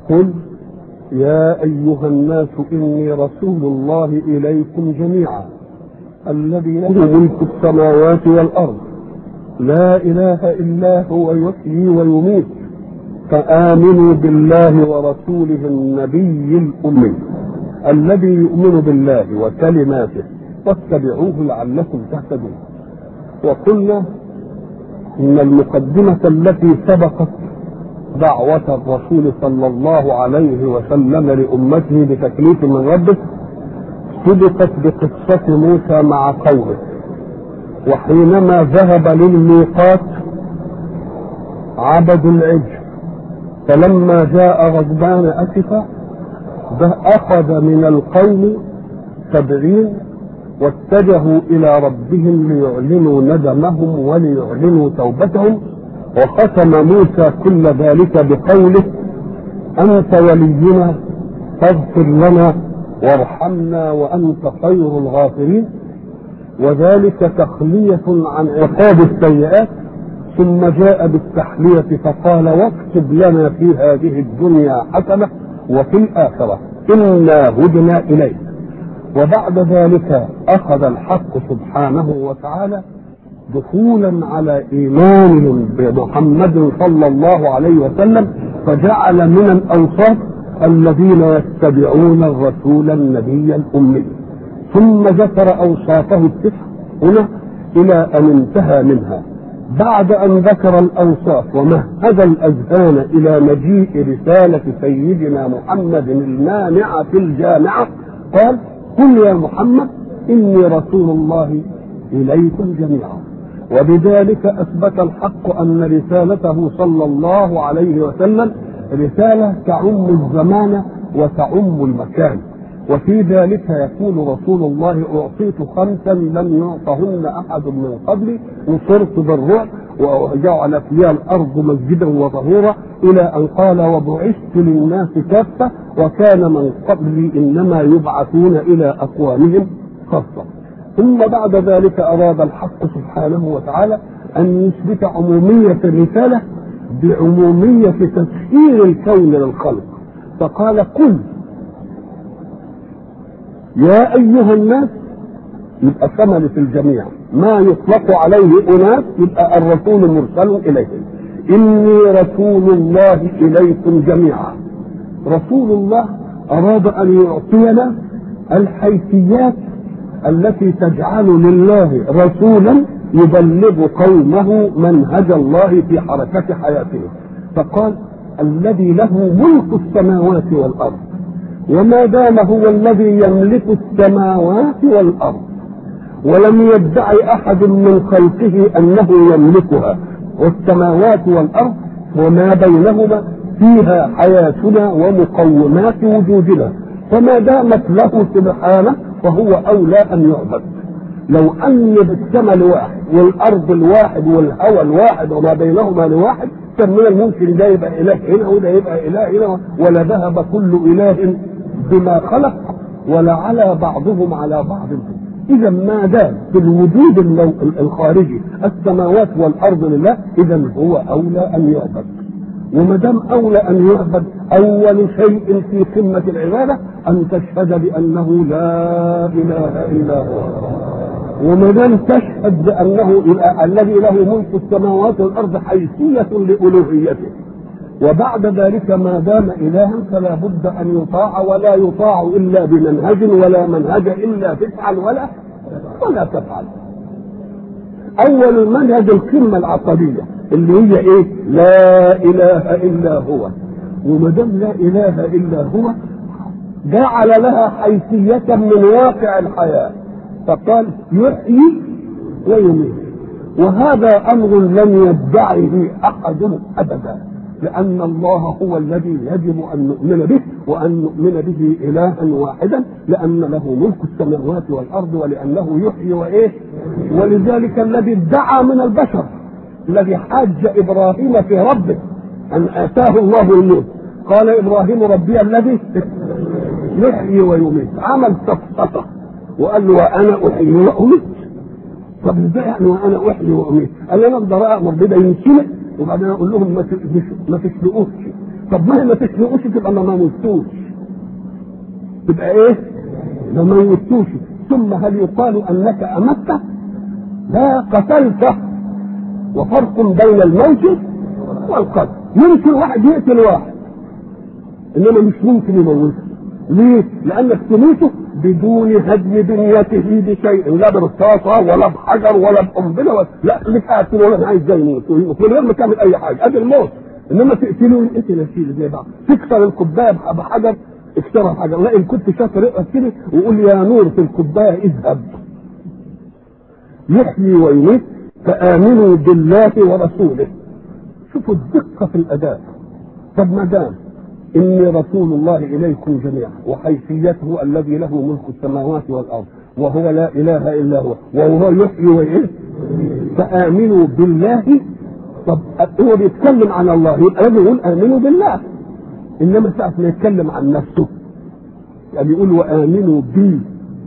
قل يا أيها الناس إني رسول الله إليكم جميعا الذي له ملك السماوات والأرض لا إله إلا هو يحيي ويميت فآمنوا بالله ورسوله النبي الأمي الذي يؤمن بالله وكلماته واتبعوه لعلكم تهتدون وقلنا إن المقدمة التي سبقت دعوة الرسول صلى الله عليه وسلم لأمته بتكليف من ربه سبقت بقصة موسى مع قومه وحينما ذهب للميقات عبدوا العجل فلما جاء غضبان أسفا أخذ من القوم سبعين واتجهوا إلى ربهم ليعلنوا ندمهم وليعلنوا توبتهم وختم موسى كل ذلك بقوله أنت ولينا فاغفر لنا وارحمنا وأنت خير الغافرين وذلك تخلية عن عقاب السيئات ثم جاء بالتحلية فقال واكتب لنا في هذه الدنيا حسنة وفي الآخرة إنا هدنا إليك وبعد ذلك أخذ الحق سبحانه وتعالى دخولا على إيمانهم بمحمد صلى الله عليه وسلم فجعل من الأوصاف الذين يتبعون الرسول النبي الأمي ثم ذكر أوصافه التسع هنا إلى أن انتهى منها بعد أن ذكر الأوصاف ومهد الأذهان إلى مجيء رسالة سيدنا محمد المانعة الجامعة قال قل يا محمد إني رسول الله إليكم جميعا وبذلك أثبت الحق أن رسالته صلى الله عليه وسلم رسالة تعم الزمان وتعم المكان وفي ذلك يقول رسول الله أعطيت خمسا لم يعطهن أحد من قبلي نصرت بالرعب وجعلت لي الأرض مسجدا وطهورا إلى أن قال وبعثت للناس كافة وكان من قبلي إنما يبعثون إلى أقوامهم خاصة ثم بعد ذلك أراد الحق سبحانه وتعالى أن يثبت عمومية الرسالة بعمومية تسخير الكون للخلق فقال قل يا أيها الناس يبقى شمل في الجميع ما يطلق عليه أناس يبقى الرسول مرسل إليهم إني رسول الله إليكم جميعا رسول الله أراد أن يعطينا الحيثيات التي تجعل لله رسولا يبلغ قومه منهج الله في حركة حياته فقال الذي له ملك السماوات والأرض وما دام هو الذي يملك السماوات والأرض ولم يدعي أحد من خلقه أنه يملكها والسماوات والأرض وما بينهما فيها حياتنا ومقومات وجودنا فما دامت له سبحانه فهو أولى أن يعبد لو أن السماء الواحد والأرض الواحد والهوى الواحد وما بينهما لواحد كان من الممكن ده يبقى إله هنا وده يبقى إله هنا ولا ذهب كل إله بما خلق ولا على بعضهم على بعض إذا ما دام في الوجود الخارجي السماوات والأرض لله إذا هو أولى أن يعبد وما دام اولى ان يعبد اول شيء في قمه العباده ان تشهد بانه لا اله الا هو وما دام تشهد بانه الذي له ملك السماوات والارض حيثيه لالوهيته وبعد ذلك ما دام الها فلا بد ان يطاع ولا يطاع الا بمنهج ولا منهج الا تفعل ولا ولا تفعل اول المنهج القمه العقديه اللي هي ايه لا اله الا هو وما دام لا اله الا هو جعل لها حيثية من واقع الحياة فقال يحيي ويميت وهذا أمر لم يدعه أحد أبدا لأن الله هو الذي يجب أن نؤمن به وأن نؤمن به إلها واحدا لأن له ملك السماوات والأرض ولأنه يحيي وإيه ولذلك الذي ادعى من البشر الذي حاج ابراهيم في ربه ان اتاه الله الموت قال ابراهيم ربي الذي يحيي ويميت عمل سفسطه وقال له وانا احيي واميت طب ازاي يعني وانا احيي واميت؟ قال انا اقدر امر بده يمشي وبعدين اقول لهم ما ما تسلقوش طب ما هي ما تخنقوش تبقى ما موتوش تبقى ايه؟ ما موتوش ثم هل يقال انك امته؟ لا قتلته وفرق بين الموت والقتل يمكن واحد يقتل واحد انما مش ممكن يموته ليه؟ لانك تموته بدون هدم بنيته بشيء لا برصاصه ولا بحجر ولا بقنبله ولا لا لك قاتل ولا عايز ازاي يموت من غير ما تعمل اي حاجه ادي الموت انما تقتله يقتل يا سيدي زي بعض تكسر الكوبايه بحجر اكسرها بحجر لا ان كنت شاطر اقف كده وقول يا نور في الكوبايه اذهب يحيي ويميت فامنوا بالله ورسوله شوفوا الدقه في الاداء طب ما دام اني رسول الله اليكم جميعا وحيثيته الذي له ملك السماوات والارض وهو لا اله الا هو وهو يحيي ويميت فامنوا بالله طب هو بيتكلم عن الله يبقى لازم يقول امنوا بالله انما ساعه ما يتكلم عن نفسه يعني يقول وامنوا بي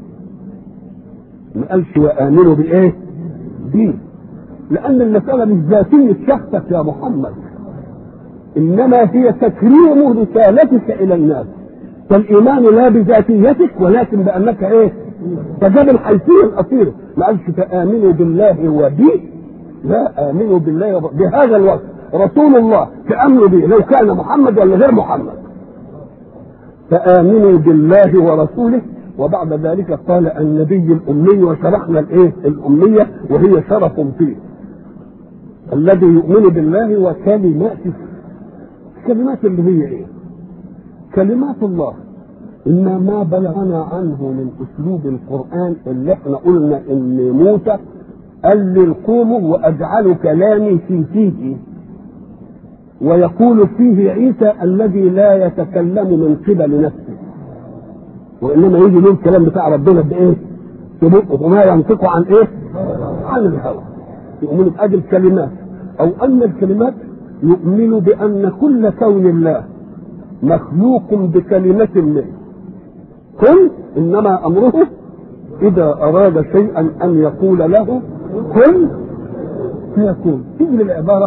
ما قالش وامنوا بايه؟ بي لان المساله مش ذاتيه شخصك يا محمد انما هي تكريم رسالتك الى الناس فالايمان لا بذاتيتك ولكن بانك ايه؟ فجاب الحيثيه الاصيله ما قالش فامنوا بالله وبي لا امنوا بالله وب... بهذا الوقت رسول الله تامنوا به لو كان محمد ولا غير محمد فامنوا بالله ورسوله وبعد ذلك قال النبي الامي وشرحنا الايه الاميه وهي شرف فيه الذي يؤمن بالله وكلماته الكلمات اللي هي ايه كلمات الله إن ما بلغنا عنه من أسلوب القرآن اللي احنا قلنا إن موسى قال للقوم وأجعل كلامي في فيه ويقول فيه عيسى الذي لا يتكلم من قبل نفسه وإنما يجي له الكلام بتاع ربنا بإيه؟ ببقه وما ينطق عن إيه؟ عن الهوى يؤمن بأجل الكلمات أو أن الكلمات يؤمن بأن كل كون الله مخلوق بكلمة منه كن إنما أمره إذا أراد شيئا أن يقول له كن فيكون تيجي العبارة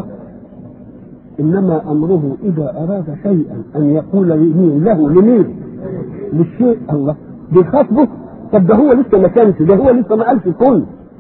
إنما أمره إذا أراد شيئا أن يقول لمين له لمين للشيء الله بيخاطبه طب ده هو لسه ما كانش ده هو لسه ما قالش كن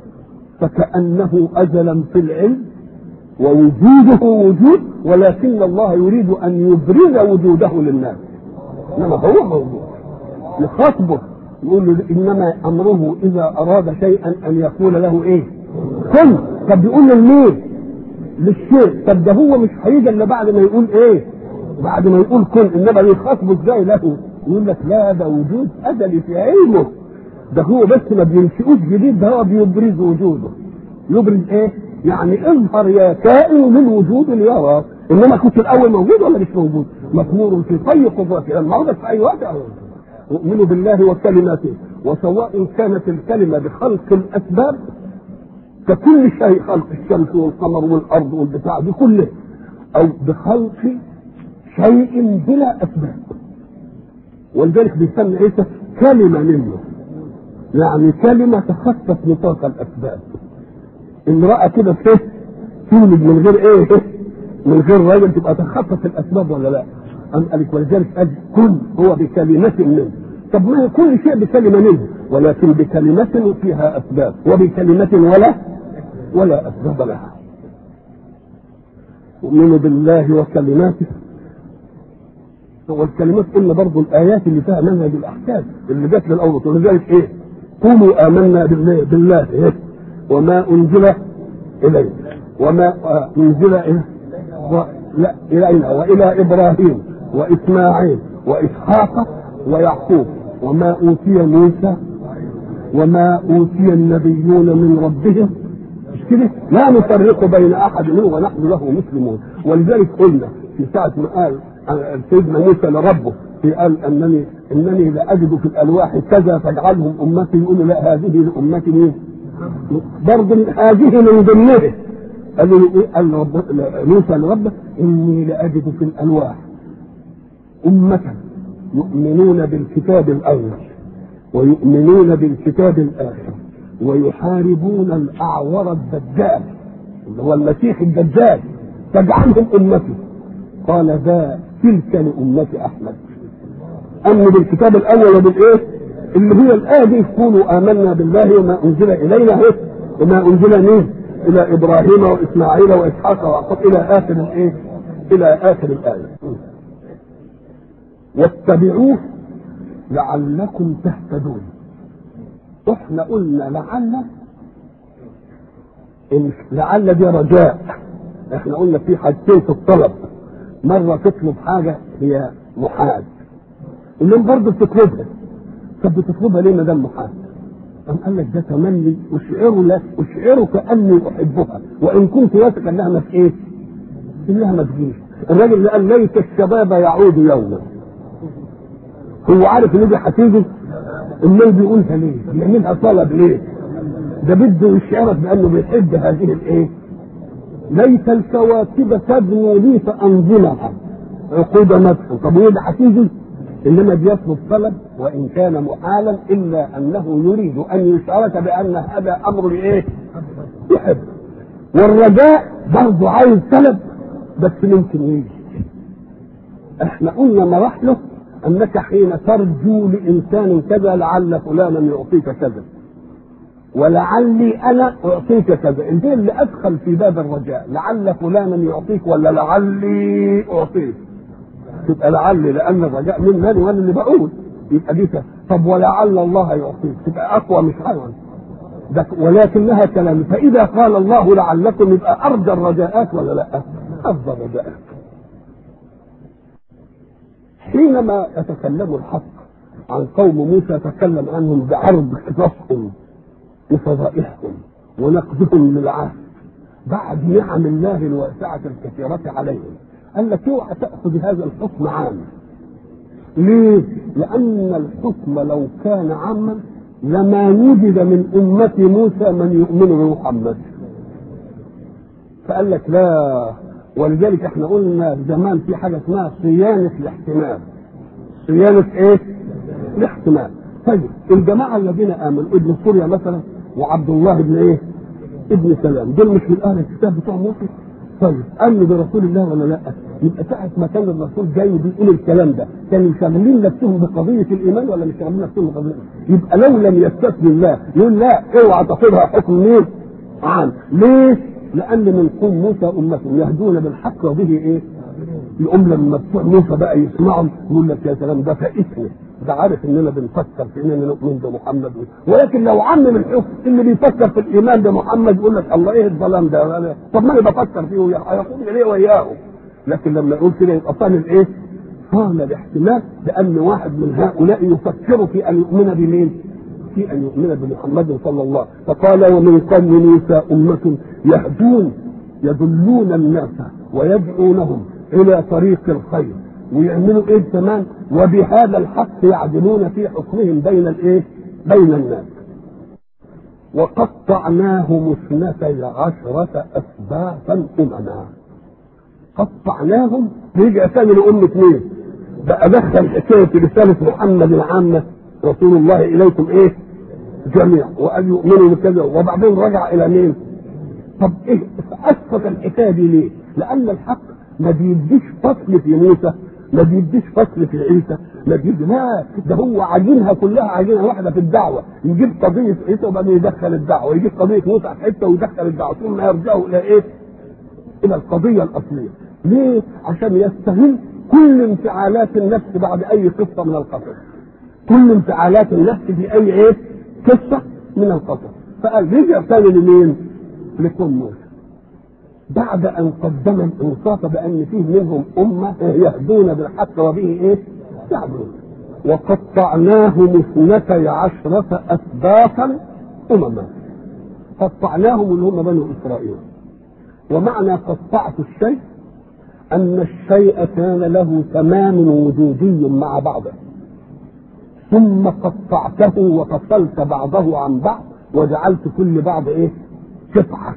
فكأنه أزلا في العلم ووجوده وجود ولكن الله يريد أن يبرز وجوده للناس إنما هو موجود يخاطبه يقول له إنما أمره إذا أراد شيئا أن يقول له إيه كن طب بيقول لمين للشيء طب ده هو مش هيجي إلا بعد ما يقول إيه بعد ما يقول كن إنما يخاطبه إزاي له يقول لك لا ده وجود أزلي في علمه ده هو بس ما بينشئوش جديد ده هو بيبرز وجوده يبرز ايه؟ يعني اظهر يا كائن للوجود ليراك انما كنت الاول موجود ولا مش موجود؟ مكمور في طي قدرتي لما عودت في اي وقت اؤمن بالله وكلماته وسواء كانت الكلمه بخلق الاسباب ككل شيء خلق الشمس والقمر والارض والبتاع دي كله او بخلق شيء بلا اسباب ولذلك بيسمى عيسى كلمه منه يعني كلمه تخصص نطاق الاسباب امرأة كده فيه تولد من غير ايه من غير راجل تبقى تخصص الاسباب ولا لا أم قالك ولذلك قال كن هو بكلمة منه طب ما هي كل شيء بكلمة منه ولكن بكلمة فيها اسباب وبكلمة ولا ولا اسباب لها أؤمن بالله وكلماته والكلمات قلنا برضه الآيات اللي فيها منهج الأحكام اللي جت للأول ولذلك إيه؟ قولوا آمنا بالله بالله إيه؟ وما أنزل إليه وما أنزل إيه؟ و... لا إلينا وإلى إبراهيم وإسماعيل وإسحاق ويعقوب وما أوتي موسى وما أوتي النبيون من ربهم مش كده؟ لا نفرق بين أحد منهم ونحن له مسلمون ولذلك قلنا في ساعة ما قال سيدنا موسى لربه في قال انني انني لاجد في الالواح كذا فاجعلهم امتي يقول لا هذه لامتي مين؟ برضه هذه من ضمنه قال له قال رب موسى لربه اني لاجد في الالواح امة يؤمنون بالكتاب الاول ويؤمنون بالكتاب الاخر ويحاربون الاعور الدجال اللي هو المسيح الدجال فاجعلهم امتي قال ذا تلك لأمة أحمد أمن بالكتاب الأول وبالإيه؟ اللي هي الآية دي قولوا آمنا بالله وما أنزل إلينا إيه؟ وما أنزل مين؟ إلى إبراهيم وإسماعيل وإسحاق ويعقوب إلى آخر الإيه؟ إلى آخر الآية. واتبعوه لعلكم تهتدون. احنا قلنا لعل إن لعل دي رجاء احنا قلنا في حاجتين في الطلب مرة تطلب حاجة هي محال انهم برضه بتطلبها طب بتطلبها ليه ما دام محال؟ قام قال لك ده تمني اشعر لك اشعر كاني احبها وان كنت واثق انها ما ايه؟ انها ما تجيش الراجل اللي قال ليت الشباب يعود يوما هو عارف ان دي هتيجي امال بيقولها ليه؟ بيعملها طلب ليه؟ ده بده يشعرك بانه بيحب هذه الايه؟ ليت الكواكب تبنو لي فانظمها عقود مدح طب وده هتيجي انما بيطلب طلب وان كان محالا الا انه يريد ان يشعرك بان هذا امر ايه؟ يحب والرجاء برضه عايز طلب بس ممكن يجي احنا قلنا مراحله انك حين ترجو لانسان كذا لعل فلانا يعطيك كذا ولعلي انا اعطيك كذا انت اللي ادخل في باب الرجاء لعل فلانا يعطيك ولا لعلي اعطيك تبقى لعلي لان الرجاء من مالي وانا اللي بقول يبقى دي كده. طب ولعل الله يعطيك تبقى اقوى مش حيوان ده ولكنها كلام فاذا قال الله لعلكم يبقى ارجى الرجاءات ولا لا؟ افضل الرجاءات حينما يتكلم الحق عن قوم موسى تكلم عنهم بعرض قصصهم وفضائحهم ونقدهم للعهد بعد نعم الله الواسعة الكثيرة عليهم قال لك اوعى تأخذ هذا الحكم عام ليه؟ لأن الحكم لو كان عاما لما وجد من أمة موسى من يؤمن بمحمد فقال لك لا ولذلك احنا قلنا زمان في حاجة اسمها صيانة الاحتمال صيانة ايه؟ الاحتمال طيب الجماعة الذين آمنوا ابن سوريا مثلا وعبد الله بن ايه؟ ابن سلام دول مش من اهل الكتاب بتوع موسى طيب امنوا برسول الله ولا لا؟ يبقى ساعة ما كان الرسول جاي بيقول الكلام ده كانوا شاغلين نفسهم بقضية الإيمان ولا مش شاغلين نفسهم بقضية يبقى لو لم يستثني الله يقول لا اوعى تاخدها حكم مين؟ عام ليه؟ لأن من قوم موسى أمة يهدون بالحق وبه إيه؟ يقوم لما بتوع موسى بقى يسمعهم يقول لك يا سلام ده فائتني ده عارف اننا بنفكر في اننا نؤمن بمحمد ولكن لو عمم الحكم اللي بيفكر في الايمان بمحمد يقول لك الله ايه الظلام ده طب ما انا بفكر فيه هيقوم اليه وياه لكن لما يقول كده يبقى صان الايه؟ صان الاحتمال لان واحد من هؤلاء يفكر في ان يؤمن بمين؟ في ان يؤمن بمحمد صلى الله عليه وسلم فقال ومن قوم موسى امه يهدون يدلون الناس ويدعونهم الى طريق الخير ويعملوا ايه كمان وبهذا الحق يعدلون في حكمهم بين الايه بين الناس وقطعناهم اثنتي عشرة أسباطا أمما قطعناهم رجع ثاني لأمة مين؟ بقى دخل حكاية رسالة محمد العامة رسول الله إليكم إيه؟ جميع وأن يؤمنوا بكذا وبعدين رجع إلى مين؟ طب إيه أسقط الحكاية دي ليه؟ لأن الحق ما بيديش فصل في موسى ما بيديش فصل في عيسى ما بيدي لا ده هو عاجنها كلها عاجنها واحده في الدعوه يجيب قضيه عيسى وبعدين يدخل الدعوه يجيب قضيه موسى في حته ويدخل الدعوه ثم يرجعوا الى ايه؟ الى القضيه الاصليه ليه؟ عشان يستغل كل انفعالات النفس بعد اي قصه من القصص كل انفعالات النفس في اي ايه؟ قصه من القصص فقال رجع ثاني لمين؟ لقوم موسى بعد ان قدم الانصاف بان فيه منهم امه يهدون بالحق وبه ايه؟ يعبدون وقطعناهم اثنتي عشرة أسباطا أمما قطعناهم اللي هم بنو إسرائيل ومعنى قطعت الشيء أن الشيء كان له تمام وجودي مع بعضه ثم قطعته وفصلت بعضه عن بعض وجعلت كل بعض ايه؟ قطعه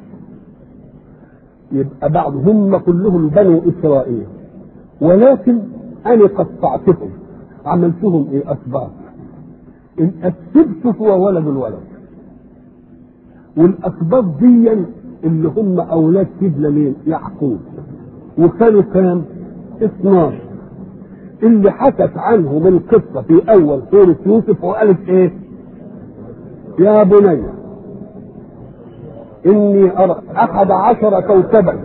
يبقى بعض هم كلهم بنو اسرائيل ولكن انا قطعتهم عملتهم ايه اسباط السبت هو ولد الولد والاسباط دي اللي هم اولاد سيدنا مين يعقوب وكانوا كام 12 اللي حكت عنه من قصة في أول سورة يوسف وقالت إيه؟ يا بني إني أرى أحد عشر كوكبا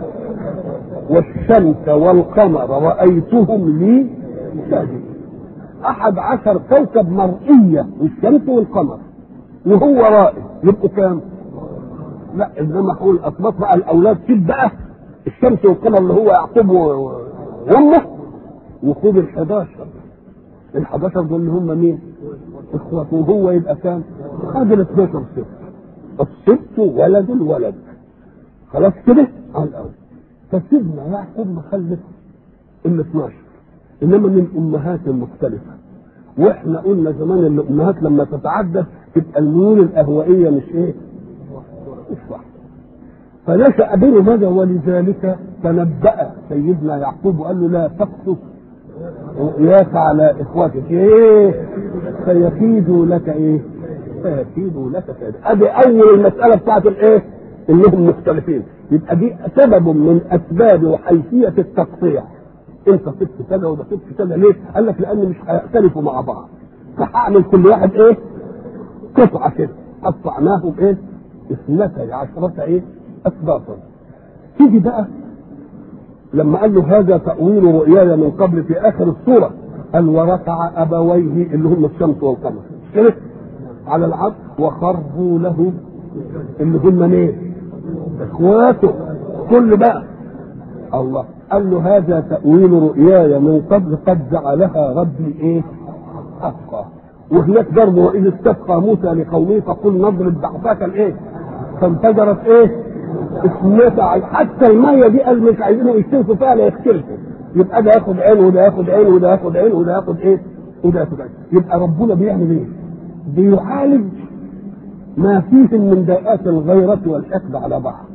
والشمس والقمر رأيتهم لي ساجدين أحد عشر كوكب مرئية الشمس والقمر وهو رائد يبقوا كام؟ لا إنما هو الأسباط بقى الأولاد شيل بقى الشمس والقمر اللي هو يعقوب وأمه وخد ال 11 ال 11 دول اللي هم مين؟ اخوته وهو يبقى كام؟ خد ال 12 ست الست ولد الولد خلاص كده؟ على الأول فسيدنا يعقوب مخلف ال 12 انما من امهات مختلفه واحنا قلنا زمان ان الامهات لما تتعدد تبقى الميول الاهوائيه مش ايه؟ مش واحده فنشا بينه هذا ولذلك تنبأ سيدنا يعقوب وقال له لا تقصف رؤياك على اخواتك ايه سيكيدوا لك ايه؟ سيكيدوا لك كيدا ادي اول المساله بتاعت الايه؟ انهم مختلفين يبقى دي سبب من اسباب وحيثيه التقطيع انت سبت كذا وده سبت كذا ليه؟ قال لك لان مش هيختلفوا مع بعض فهعمل كل واحد ايه؟ قطعه كده قطعناهم ايه؟ اثنتي عشرة ايه؟ اسباطا تيجي بقى لما قال له هذا تأويل رؤياي من قبل في آخر السورة قال ورفع أبويه اللي هم الشمس والقمر كده على العبد وخروا له اللي هم مين؟ إخواته كل بقى الله قال له هذا تأويل رؤياي من قبل قد جعلها ربي إيه؟ حقا وهناك برضه وإذ استسقى موسى لقومه فقل نضرب بعصاك الإيه؟ فانفجرت إيه؟ اثنتا حتى الميه دي قال مش عايزين يختلفوا فيها لا يختلفوا يبقى ده ياخد عين وده ياخد عين وده ياخد عين وده ياخد ايه وده ياخد عين يبقى ربنا بيعمل ايه؟ بيعالج ما فيه من داءات الغيرة والحقد على بعض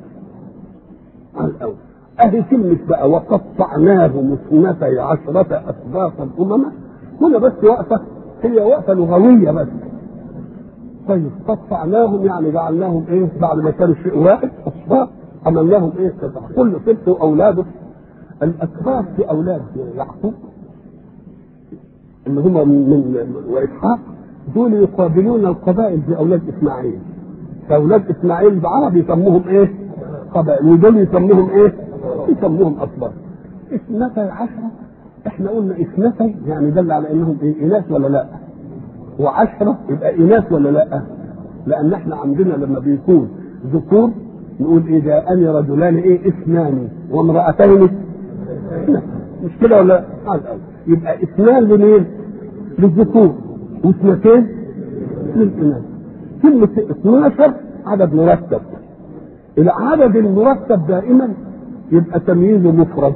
على الأول أهي كلمة بقى وقطعناهم اثنتي عشرة أسباطا أمما هنا بس وقفة هي وقفة لغوية بس طيب قطعناهم يعني جعلناهم ايه بعد ما كانوا شيء واحد اصباط عملناهم ايه قطع كل ست واولاده الاسباط في اولاد يعقوب اللي هم من واسحاق دول يقابلون القبائل في اولاد اسماعيل فاولاد اسماعيل بعرب يسموهم ايه؟ قبائل ودول يسموهم ايه؟ يسموهم اسباط اثنتي عشرة احنا قلنا اثنتي يعني دل على انهم ايه اناث ولا لا؟ وعشرة يبقى إناث ولا لا؟ لأن احنا عندنا لما بيكون ذكور نقول إيه جاءني رجلان إيه اثنان وامرأتين مش كده ولا على الأول يبقى اثنان لمين؟ للذكور واثنتين للإناث كلمة 12 عدد مرتب العدد المرتب دائما يبقى تمييزه مفرد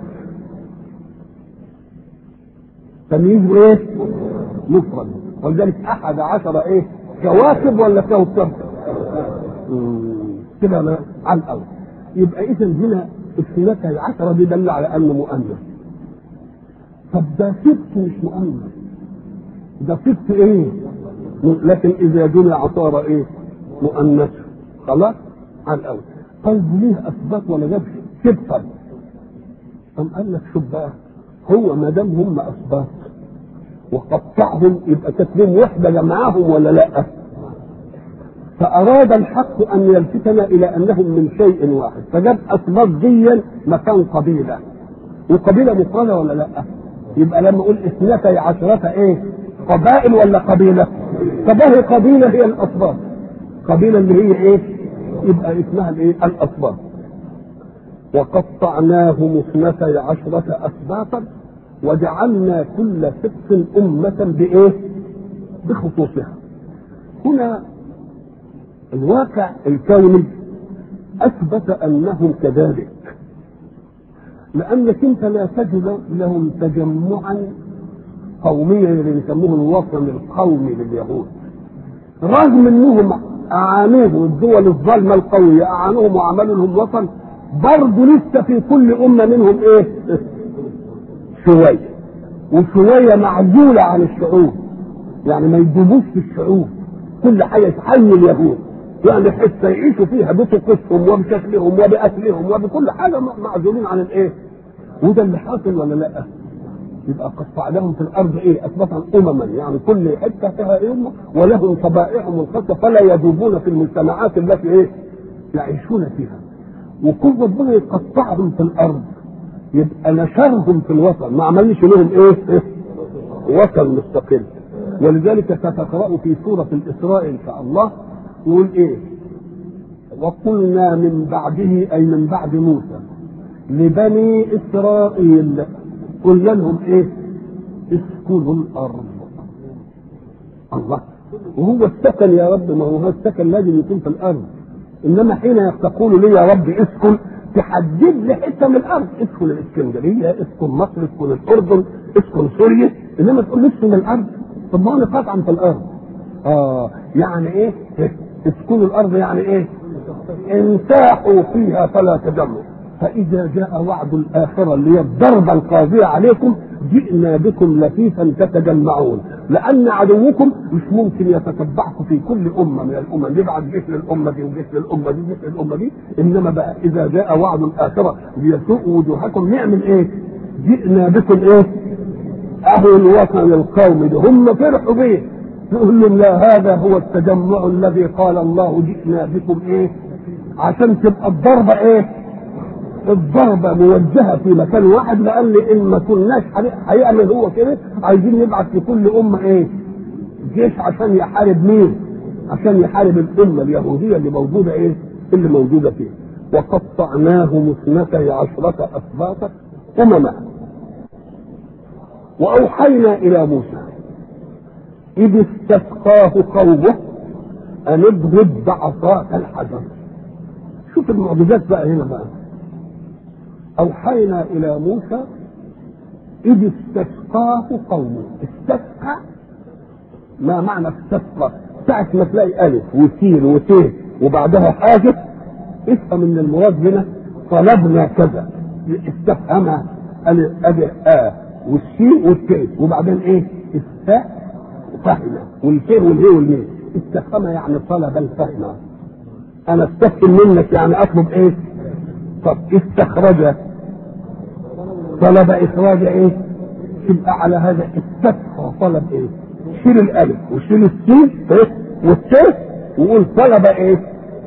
تمييزه ايه؟ مفرد ولذلك احد عشر ايه كواكب ولا كوكب كده لا على الاول يبقى اذا هنا الثلاثة عشرة دي دل على انه مؤنث طب ده ست مش مؤنث ده ست ايه لكن اذا جمع صار ايه مؤنث خلاص على الاول طيب ليه اثبات ولا جاب سبطا قام قال لك شوف بقى هو ما دام هم اثبات وقطعهم يبقى تسليم وحده جمعهم ولا لا؟ فأراد الحق أن يلفتنا إلى أنهم من شيء واحد فجاب أسباب ديا مكان قبيلة وقبيلة مفردة ولا لا؟ يبقى لما أقول اثنتي عشرة إيه؟ قبائل ولا قبيلة؟ فده قبيلة هي الأسباب قبيلة اللي هي إيه؟ يبقى اسمها الإيه؟ الأسباب وقطعناهم اثنتي عشرة أسباطا وجعلنا كل سبط أمة بإيه؟ بخصوصها. هنا الواقع الكوني أثبت أنهم كذلك. لأنك أنت لا تجد لهم تجمعا قوميا اللي بيسموه الوطن القومي لليهود. رغم أنهم أعانوه الدول الظالمة القوية أعانوهم وعملوا لهم وطن برضه لسه في كل أمة منهم إيه؟ شوية وشوية معزولة عن الشعوب يعني ما يدوبوش في الشعوب كل حاجة تحيي اليهود يعني حتى يعيشوا فيها بطقوسهم وبشكلهم وبأكلهم وبكل حاجة معزولين عن الإيه؟ وده اللي حاصل ولا لأ؟ يبقى قطعناهم في الارض ايه اثبتا امما يعني كل حته فيها ايه أمة ولهم طبائعهم الخاصه فلا يذوبون في المجتمعات التي ايه يعيشون فيها وكل ربنا يقطعهم في الارض يبقى نشرهم في الوطن ما عملش لهم ايه, إيه؟ وطن مستقل ولذلك ستقرأ في سورة الإسراء إن شاء الله يقول إيه وقلنا من بعده أي من بعد موسى لبني إسرائيل قلنا لهم إيه اسكنوا الأرض الله وهو السكن يا رب ما هو السكن لازم يكون في الأرض إنما حين تقول لي يا رب اسكن تحدد لي حته من الارض اسكن الاسكندريه اسكن مصر اسكن الاردن اسكن سوريا انما تقول لي اسكن الارض طب ما انا قطعا في الارض اه يعني ايه اسكنوا الارض يعني ايه انساحوا فيها فلا تجمعوا فاذا جاء وعد الاخره اللي هي الضربه القاضيه عليكم جئنا بكم لفيفا تتجمعون لان عدوكم مش ممكن يتتبعكم في كل امه من الامم يبعث جيش للامه دي وجيش للامه دي وجيش للامه دي انما بقى اذا جاء وعد الاخره ليسوء وجوهكم نعمل ايه؟ جئنا بكم ايه؟ اهل الوطن القومي ده هم فرحوا بيه يقول لهم لا هذا هو التجمع الذي قال الله جئنا بكم ايه؟ عشان تبقى الضربه ايه؟ الضربه موجهه في مكان واحد لان ان ما كناش هيعمل هو كده عايزين نبعث في كل امه ايه؟ جيش عشان يحارب مين؟ عشان يحارب الامه اليهوديه اللي موجوده ايه؟ اللي موجوده فيه. وقطعناهم اثنتي عشرة أسباطا أمما وأوحينا إلى موسى إذ استسقاه قومه أن اضرب بعصاك الحجر شوف المعجزات بقى هنا بقى أوحينا إلى موسى إذ استسقاه قومه استسقى ما معنى استسقى ساعة ما تلاقي ألف وسين وت وبعدها حاجة افهم ان المراد هنا طلبنا كذا استفهم ألف آ والسين والت وبعدين ايه استاء فهم والت والهي والميم استفهم يعني طلب الفهم انا استفهم منك يعني اطلب ايه طب استخرج طلب اخراج ايه تبقى على هذا استسقى طلب ايه شيل الالف وشيل السين ايه والت وقول طلب ايه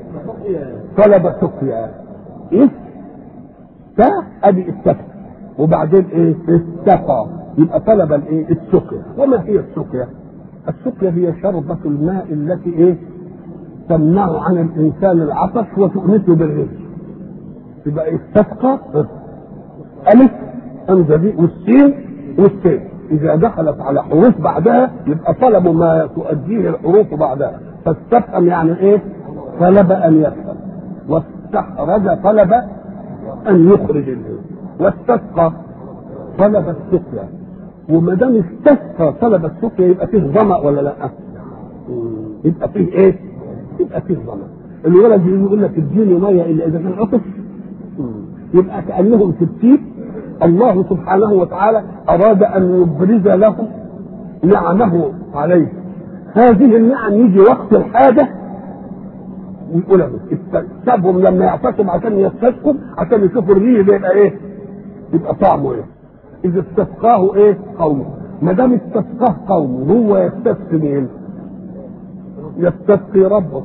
طلب سقيا ايه تا ادي السقي وبعدين ايه استقى يبقى طلب الايه السقيا وما هي السقيا السقيا هي شربة الماء التي ايه تمنع عن الانسان العطش وتؤنسه بالرزق يبقى استسقى الف انزلي والسين والسين اذا دخلت على حروف بعدها يبقى طلب ما تؤديه الحروف بعدها فاستفهم يعني ايه طلب ان يفهم واستخرج طلب ان يخرج الهوى واستسقى طلب السقيا وما دام استسقى طلب السقيا يبقى فيه ظما ولا لا؟ يبقى فيه ايه؟ يبقى فيه ظما الولد يقول لك اديني ميه الا اذا كان عطش يبقى كانهم في التيب الله سبحانه وتعالى اراد ان يبرز لهم نعمه عليه هذه النعم يجي وقت الحاجه ويقولها سابهم لما يعتصم عشان يستسقوا عشان يشوفوا الريح ده يبقى ايه؟ يبقى طعمه ايه؟ اذا استسقاه ايه؟ قومه ما دام استسقاه قومه هو يستسقي مين؟ يستسقي ربه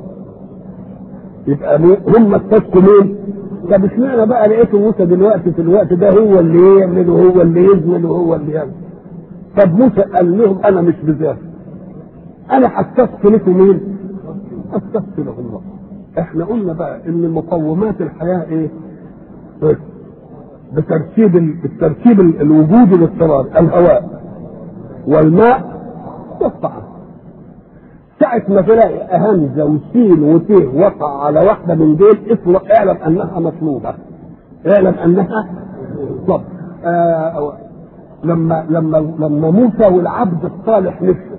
يبقى هم استسقوا مين؟ طب اشمعنى بقى لقيته موسى دلوقتي في الوقت ده هو اللي يعمل وهو اللي يزمل وهو اللي يعمل طب موسى قال لهم انا مش بذاتي انا هستسقي لكم مين؟ استسقي لهم الله احنا قلنا بقى ان مقومات الحياه ايه؟ إيه؟ بترتيب بالترتيب الوجود الاضطراري الهواء والماء والطعام ساعة ما تلاقي همزة وسين وتيه وقع على واحدة من دول اطلق اعلم انها مطلوبة اعلم انها طب آه لما لما لما موسى والعبد الصالح نفسه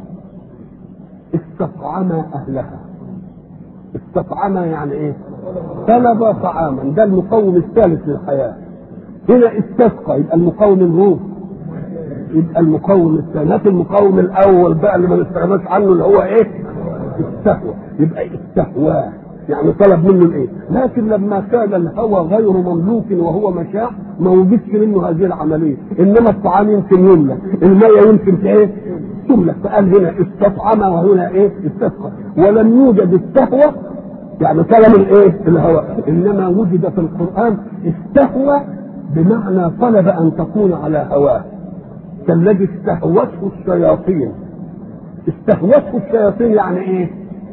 استطعما اهلها استطعما يعني ايه؟ طلب طعاما ده المقوم الثالث للحياه هنا استسقى يبقى المقوم الروح يبقى المقوم الثاني المقوم الاول بقى اللي ما نستغناش عنه اللي هو ايه؟ السهوة يبقى استهواه يعني طلب منه الايه لكن لما كان الهوى غير مملوك وهو مشاع ما وجدش منه هذه العمليه انما الطعام يمكن يملك الميه يمكن في ايه تملك فقال هنا استطعم وهنا ايه استسقى ولم يوجد السهوه يعني طلب الايه الهوى انما وجد في القران استهوى بمعنى طلب ان تكون على هواه كالذي استهوته الشياطين استهوته الشياطين يعني ايه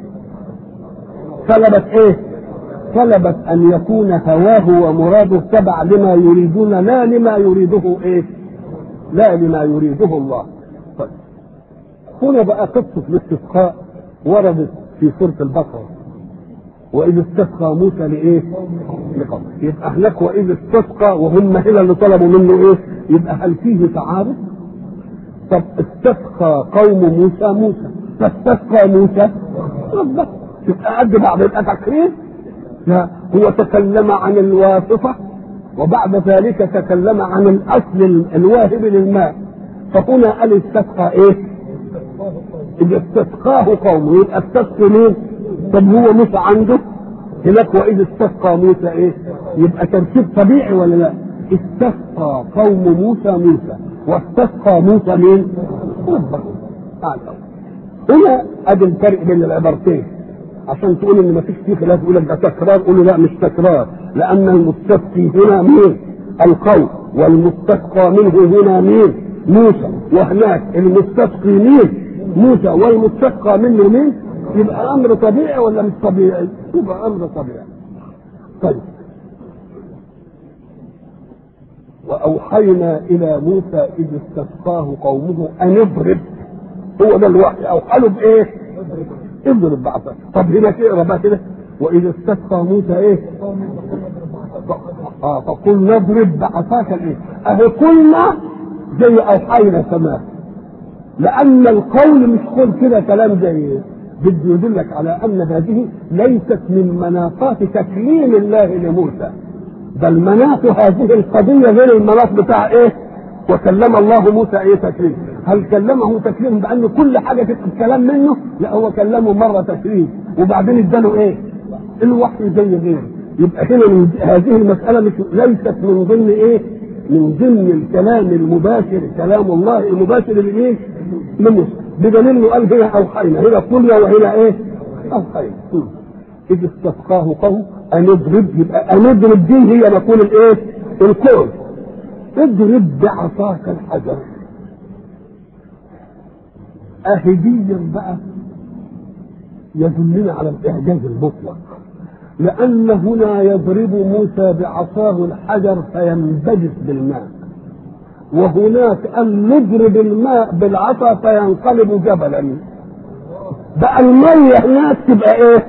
طلبت ايه طلبت ان يكون هواه ومراده تبع لما يريدون لا لما يريده ايه لا لما يريده الله طيب هنا بقى قصة الاستسقاء وردت في سورة البقرة وإذ استسقى موسى لإيه؟ لقومه يبقى هناك وإذ استسقى وهم هنا اللي طلبوا منه إيه؟ يبقى هل فيه تعارض؟ طب استسقى قوم موسى موسى فاستسقى موسى ربه يبقى قد بعض يبقى تكريم لا هو تكلم عن الواسطة وبعد ذلك تكلم عن الأصل الواهب للماء فهنا قال استسقى إيه؟ إذا استسقاه قومه يبقى استسقى مين؟ طب هو موسى عنده هناك وإذ استسقى موسى إيه؟ يبقى ترتيب طبيعي ولا لا؟ استسقى قوم موسى موسى واستسقى موسى مين؟ ربه تعالى هنا ادي الفرق بين العبارتين عشان تقول ان مفيش فيه خلاف يقول لك ده تكرار قول له لا مش تكرار لان المستسقي هنا مين؟ القوم والمستسقى منه هنا مين؟ موسى وهناك المستسقي مين؟ موسى والمستسقى منه مين؟ يبقى امر طبيعي ولا مش طبيعي؟ يبقى امر طبيعي. طيب واوحينا الى موسى اذ استسقاه قومه ان اضرب هو ده الوحي اوحى له بايه؟ اضرب بعصاك طب هنا اقرا بقى كده واذ استسقى موسى ايه؟ اه فقلنا اضرب بعصاك الايه؟ اهي قلنا زي اوحينا كمان لان القول مش قول كده كلام زي بده يدلك على ان هذه ليست من مناطات تكليم الله لموسى بل مناط هذه القضيه غير المناط بتاع ايه؟ وكلم الله موسى ايه تكليم هل كلمه تكليم بان كل حاجه تبقى الكلام منه لا هو كلمه مره تكليم وبعدين اداله ايه الوحي زي غيره يبقى هنا من هذه المساله مش ليست من ضمن ايه من ضمن الكلام المباشر كلام الله المباشر لايه لموسى بدليل انه قال هنا اوحينا هنا قلنا وهنا ايه اوحينا اذ استسقاه قوم ان اضرب يبقى ان اضرب دي هي مقول الايه الكون اضرب بعصاك الحجر اهديا بقى يدلنا على الاعجاز المطلق لان هنا يضرب موسى بعصاه الحجر فينبجس بالماء وهناك ان نضرب الماء بالعصا فينقلب جبلا بقى الميه هناك تبقى ايه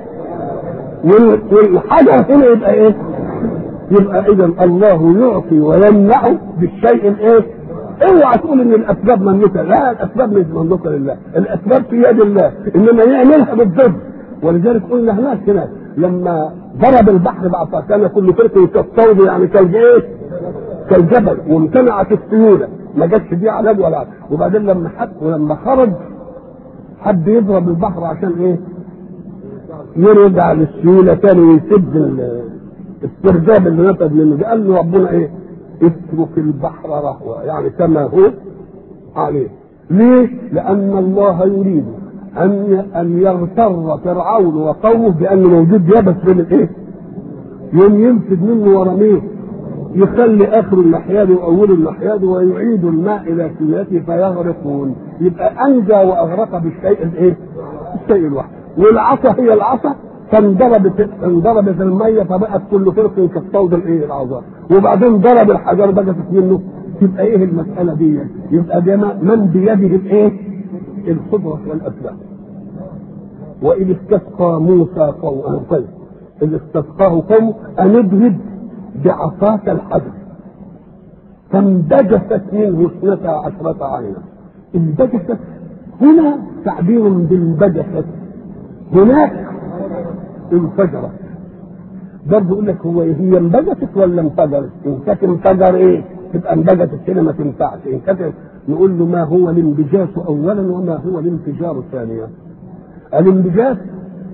والحجر هنا يبقى ايه يبقى اذا الله يعطي ويمنع بالشيء الايه اوعى تقول ان الاسباب مملوكه لا الاسباب مش مملوكه لله الاسباب في يد الله انما يعملها بالضد ولذلك قلنا هناك هناك لما ضرب البحر بعصا كان كل فرق كالصوب يعني كالايه كالجبل وامتنعت السيوله ما جاتش دي علاج ولا علاج. وبعدين لما حد ولما خرج حد يضرب البحر عشان ايه يرجع للسيوله تاني ويسد السرداب اللي نفذ منه قال له ربنا ايه اترك البحر رهوا يعني كما هو عليه ليه لان الله يريد ان ان يغتر فرعون وقومه بانه موجود يبس بين الايه يوم ينفذ منه ورميه يخلي اخر اللحياد واول اللحياد ويعيد الماء الى سياته فيغرقون يبقى انجى واغرق بالشيء الايه؟ الشيء الواحد والعصا هي العصا فانضربت انضربت الميه فبقت كل فرق كالصوت الايه العظام وبعدين ضرب الحجر بقت منه تبقى ايه المساله دي؟ يبقى ده من بيده الايه؟ القدره والاسباب. واذ استسقى موسى قوم طيب اذ استسقاه قوم ان اضرب بعصاك الحجر فانبجست منه اثنتا عشرة عينا انبجست هنا تعبير بانبجست هناك انفجرت برضه يقول لك هو هي انبجست ولا انفجرت؟ ان كانت انفجر ايه؟ تبقى انبجست كده ما تنفعش، ان كانت نقول له ما هو الانبجاس اولا وما هو الانفجار ثانيا. الانبجاس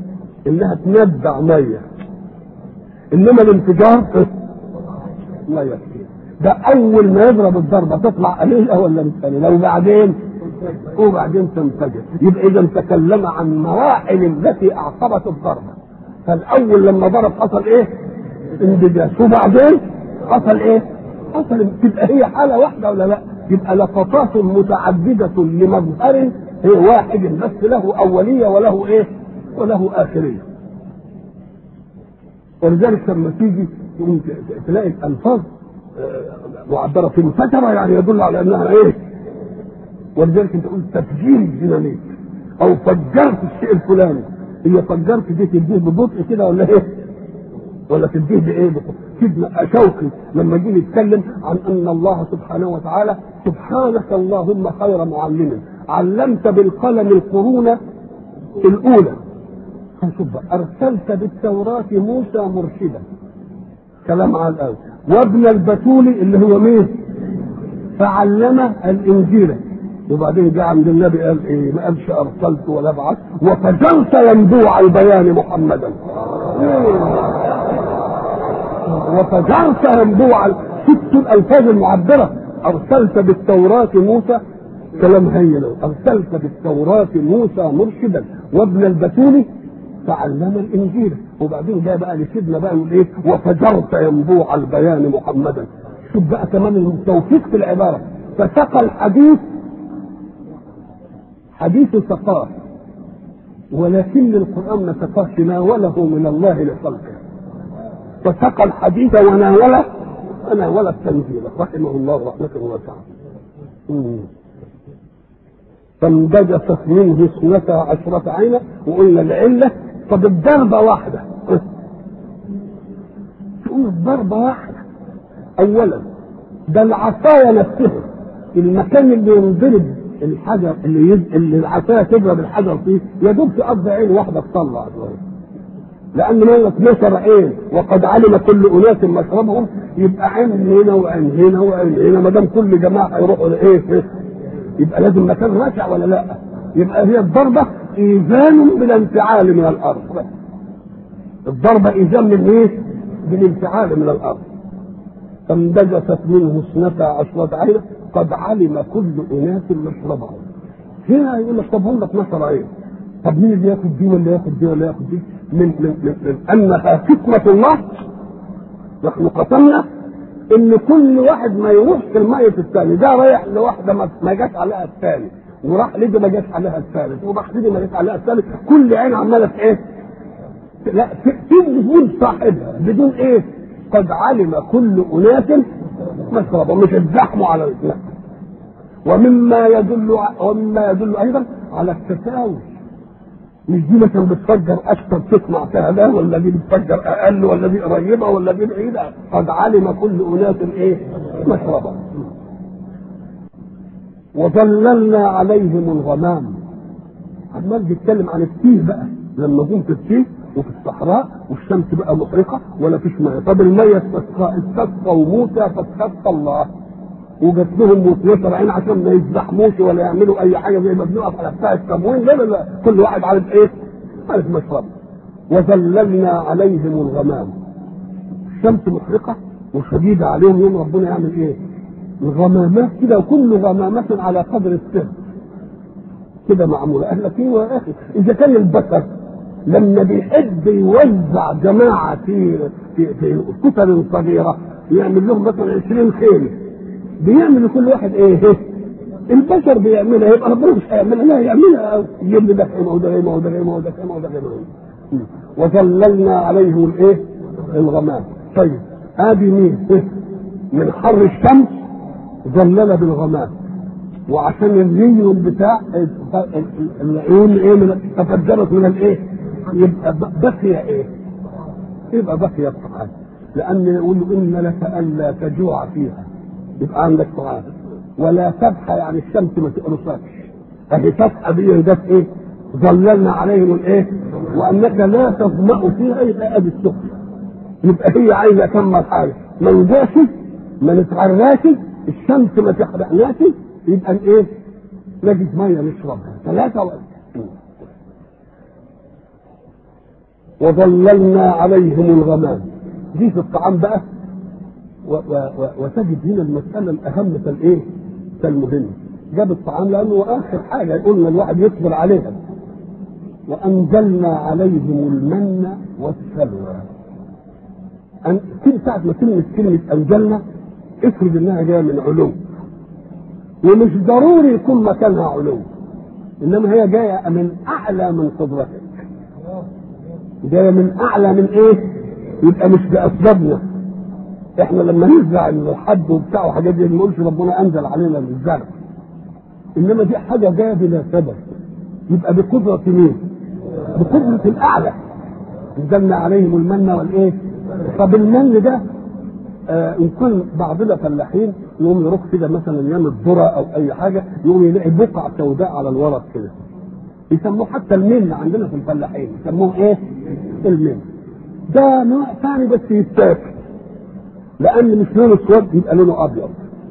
انها تنبع ميه انما الانفجار لا يكفي ده اول ما يضرب الضربه تطلع قليله ولا مش قليله وبعدين وبعدين تنفجر يبقى اذا تكلم عن مراحل التي اعقبت الضربه فالاول لما ضرب حصل ايه؟ انبجاج وبعدين حصل ايه؟ حصل تبقى هي حاله واحده ولا لا؟ يبقى لقطات متعدده لمظهر هي واحد بس له اوليه وله ايه؟ وله اخريه. ولذلك لما تيجي تلاقي الالفاظ معبره في فتره يعني يدل على انها ايه؟ ولذلك انت تقول تفجير الديناميت او فجرت الشيء الفلاني هي فجرت دي تديه ببطء كده ولا ايه؟ ولا تديه بايه؟ سيدنا شوقي لما جه يتكلم عن ان الله سبحانه وتعالى سبحانك اللهم خير معلم علمت بالقلم القرون الاولى شوف ارسلت بالتوراه موسى مرشدا كلام على الاول وابن البتول اللي هو مين؟ فعلم الانجيل وبعدين جاء عند النبي قال ايه ما قالش ارسلت ولا بعثت وفجرت ينبوع البيان محمدا وفجرت ينبوع ست الالفاظ المعبره ارسلت بالتوراه موسى كلام هين ارسلت بالتوراه موسى مرشدا وابن البتول فعلم الانجيل وبعدين جاء بقى لسيدنا بقى يقول ايه وفجرت ينبوع البيان محمدا شوف بقى كمان التوفيق في العباره فسقى الحديث حديث سقاه ولكن القرآن ما سقاش ناوله من الله لخلقه فسقى الحديث وناوله وناول التنزيل رحمه الله رحمة واسعة فانبجست منه اثنتا عشرة عينا وقلنا العلة طب الضربة واحدة تقول ضربة واحدة أولا ده العصاية نفسها المكان اللي ينضرب الحجر اللي يز... اللي العصايه تضرب الحجر فيه يا دوب تقضي عين واحده تطلع لان ما 12 عين وقد علم كل اناس مشربهم يبقى عين هنا وعين هنا وعين هنا ما دام كل جماعه هيروحوا لايه يبقى لازم مكان واسع ولا لا يبقى هي الضربه ايذان بالانفعال من الارض الضربه ايذان من ايه؟ بالانفعال من الارض فانبجست منه اثنتا عشرة عينا قد علم كل اناس مشربهم هنا يقول لك طب هم 12 عين طب مين اللي ياخد دي ولا ياخد دي ولا ياخد دي من من من, من انها حكمه الله نحن قسمنا ان كل واحد ما يروحش المية الثاني ده رايح لواحده ما, ما جاش عليها الثاني وراح لدي ما جاش عليها الثالث وراح لدي ما جاش عليها الثالث كل عين عماله في ايه؟ لا تجهود صاحبها بدون ايه؟ قد علم كل اناس مشربهم مش اتزحموا على الاسلام ومما يدل ومما يدل ايضا على التساوي مش دي مثلا بتفجر اكثر تسمع فيها ده ولا دي بتفجر اقل ولا دي قريبه ولا دي بعيده قد علم كل اناس ايه مشربهم وظللنا عليهم الغمام عمال بيتكلم عن التيه بقى لما جم في التيه وفي الصحراء والشمس بقى محرقه ولا فيش ميه طب الميه استسقى استسقوا موسى فاستسقى الله وجات لهم 12 عين عشان ما يزحموش ولا يعملوا اي حاجه زي ما بنقف على بتاع التموين لا لا لا كل واحد عارف ايه؟ عارف مشربه وظللنا عليهم الغمام الشمس محرقه وشديده عليهم يوم ربنا يعمل ايه؟ الغمامات كده وكل غمامة على قدر السر كده معمولة قال لك ايه يا اخي اذا كان البشر لما بيحب يوزع جماعة في في في كتل صغيرة يعمل لهم مثلا 20 خيمة بيعمل لكل واحد ايه؟ البشر بيعملها يبقى ربنا مش هيعملها لا يعملها يجيب لي ده خيمة وده خيمة وده خيمة وده خيمة وده خيمة وظللنا عليهم الايه؟ الغمام طيب ادي مين؟ من حر الشمس ظلل بالغمام وعشان الريون بتاع العيون ايه من تفجرت من الايه؟ يبقى بقي ايه؟ يبقى بقي الطعام لان يقول له ان لك الا تجوع فيها يبقى عندك طعام ولا تبحى يعني الشمس ما تقرصكش اهي تبحى دي ده ايه؟ ظللنا عليهم الايه؟ وانك لا تظمأ فيها يبقى ادي السخن يبقى هي عايزه كم حاجه ما نجاش ما نتعراش الشمس ما تحرقناش يبقى ايه؟ نجد ميه نشربها ثلاثة و... وظللنا عليهم الغمام دي في الطعام بقى و و و وتجد هنا المسألة الأهم فالإيه؟ فالمهم جاب الطعام لأنه آخر حاجة قلنا الواحد يصبر عليها وأنزلنا عليهم المن والسلوى أن كل ساعة ما كلمة كلمة أنزلنا افرض إنها جاية من علو ومش ضروري يكون مكانها علو إنما هي جاية من أعلى من قدرتك جاية من أعلى من إيه؟ يبقى مش بأسبابنا احنا لما نزرع الحد وبتاع وحاجات دي ما نقولش ربنا انزل علينا الزرع انما دي حاجه جايه بلا سبب يبقى بقدره مين؟ بقدره الاعلى نزلنا عليهم المن والايه؟ طب المن ده آه ان كان بعضنا فلاحين يقوم يروح كده مثلا يعمل ذره او اي حاجه يقوم يلاقي بقع سوداء على الورق كده يسموه حتى المن عندنا في الفلاحين يسموه ايه؟ المن ده نوع ثاني بس يتاكل لان مش لونه اسود يبقى لونه ابيض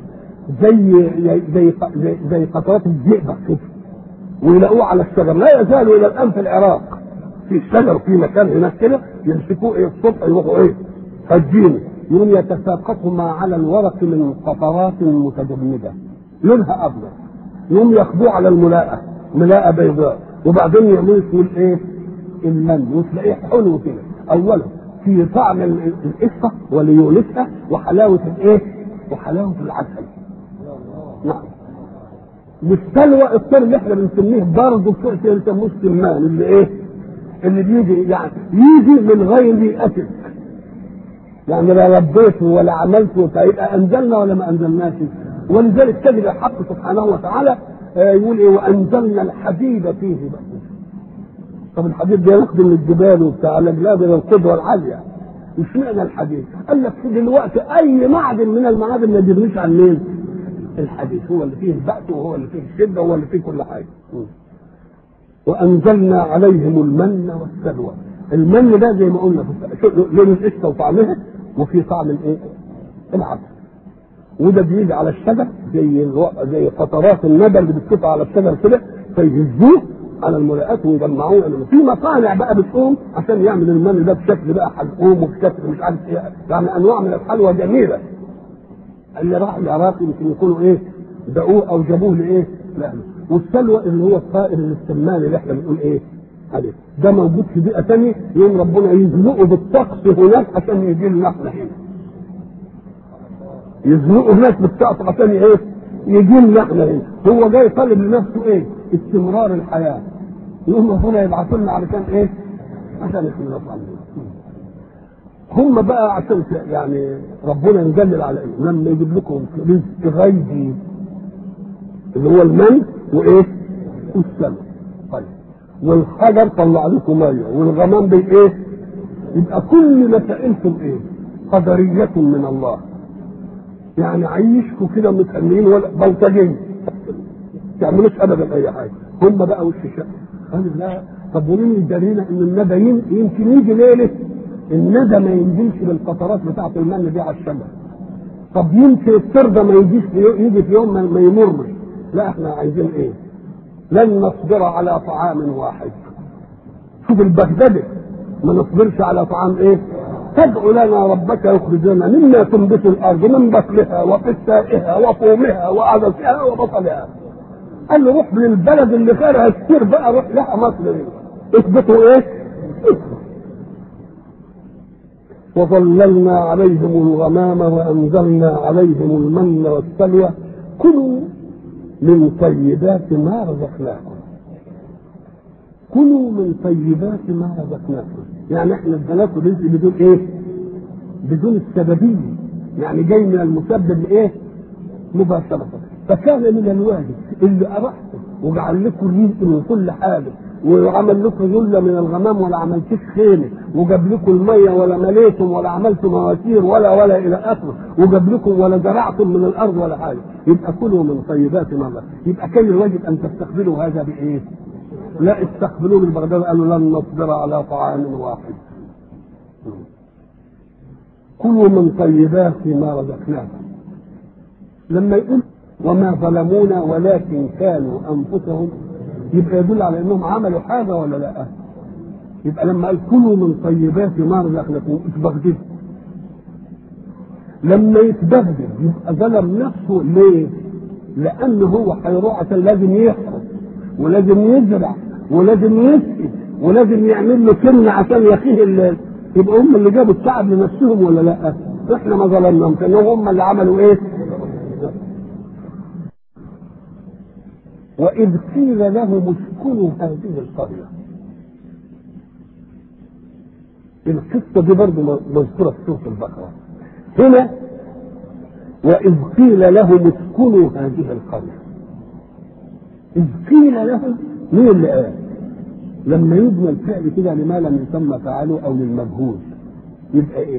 زي زي زي, زي قطرات الزئبق كده ويلاقوه على الشجر لا يزال الى الان في العراق في الشجر في مكان هناك كده يمسكوه ايه الصبح يروحوا ايه هجينه يقوم يتساقط ما على الورق من قطرات متجمده لونها ابيض يقوم ياخدوه على الملاءه ملاءه بيضاء وبعدين يعملوا اسمه الايه المن وتلاقيه حلو كده اولا في طعم القصة وليونسها وحلاوة الايه؟ وحلاوة العسل. نعم. والسلوى الطير اللي احنا بنسميه برضه بنسموه السمان اللي ايه؟ اللي بيجي يعني يجي من غير اكل. يعني لا ربيته ولا عملته فيبقى انزلنا ولا ما انزلناش؟ ولذلك تجد الحق سبحانه وتعالى يقول ايه وانزلنا الحديد فيه بقى. طب الحديد ده يخدم الجبال وبتاع الاجلاب الى القدره العاليه مش معنى الحديد قال لك في دلوقتي اي معدن من المعادن ما يجريش عن مين الحديد هو اللي فيه البأس وهو اللي فيه الشده وهو اللي فيه كل حاجه وانزلنا عليهم المن والسلوى المن ده زي ما قلنا لون القشطه وطعمها وفي طعم الايه العسل وده بيجي على الشجر زي زي قطرات الندى اللي بتقطع على الشجر كده فيهزوه على الملاءات ويجمعوه يعني في مصانع بقى بتقوم عشان يعمل المن ده بشكل بقى حلقوم وبشكل مش عارف ايه يعني انواع من الحلوى جميله اللي راح العراق يمكن يكونوا ايه دعوه او جابوه لايه؟ لا والسلوى اللي هو الطائر السمان اللي احنا بنقول ايه؟ عليه ده موجود في بيئه ثانيه يوم ربنا يزنقه بالطقس هناك عشان يجي لنا احنا هنا يزنقه هناك بالطقس عشان ايه؟ يجي لنا احنا هنا هو جاي طالب لنفسه ايه؟ استمرار الحياه يقوم ربنا يبعثوا لنا علشان ايه؟ عشان يخلص علينا هم بقى عشان يعني ربنا يجلل عليهم لما يجيب لكم رزق غيبي اللي هو المن وايه؟ والسماء طيب والحجر طلع لكم ميه والغمام بايه؟ يبقى كل مسائلكم ايه؟ قدرية من الله يعني عيشكم كده متأمنين ولا بلطجية تعملوش ابدا اي حاجه هم بقى وش شق قال لا طب ومين يدرينا ان الندى يمكن يجي ليله الندى ما ينزلش بالقطرات بتاعه المن دي على الشجر طب يمكن التربه ما يجيش يجي في يوم ما يمرش لا احنا عايزين ايه لن نصبر على طعام واحد شوف البغدادي ما نصبرش على طعام ايه تدعو لنا ربك يخرج لنا مما تنبت الارض من بطلها وقثائها وفومها وعدسها وبصلها قال له روح للبلد اللي فيها كتير بقى روح لها مصر اثبتوا ايه؟ وظللنا عليهم الغمام وانزلنا عليهم المن والسلوى كلوا من طيبات ما رزقناكم كلوا من طيبات ما رزقناكم يعني احنا اديناكم رزق بدون ايه؟ بدون السببيه يعني جاي من المسبب لايه؟ مباشره فكان من الواجب اللي ارحته وجعل لكم رزق من كل حاجه وعمل لكم ذله من الغمام ولا عملتش خيمه وجاب لكم الميه ولا مليتم ولا عملتم مواسير ولا ولا الى اخره وجاب لكم ولا زرعتم من الارض ولا حاجه يبقى كلوا من طيبات ما الله يبقى كان الواجب ان تستقبلوا هذا بايه؟ لا استقبلوه من بغداد قالوا لن نصبر على طعام واحد كلوا من طيبات ما رزقناكم لما يقول وما ظلمونا ولكن كانوا انفسهم يبقى يدل على انهم عملوا حاجه ولا لا؟ يبقى لما قال كلوا من طيبات ما رزقناكم اتبغدد لما يتبغدد يبقى ظلم نفسه ليه؟ لأنه هو هيروح عشان لازم يحرث ولازم يزرع ولازم يسقي ولازم يعمل له كلمة عشان يقيه الليل يبقى هم اللي جابوا التعب لنفسهم ولا لا؟ احنا ما ظلمناهم كانوا هم اللي عملوا ايه؟ وإذ قيل لهم اسكنوا هذه القرية القصة دي برضه مذكورة في سورة البقرة هنا وإذ قيل لهم اسكنوا هذه القرية إذ قيل لهم مين اللي قال؟ لما يبنى الفعل كده لما لم يسمى فعله أو للمجهول يبقى إيه؟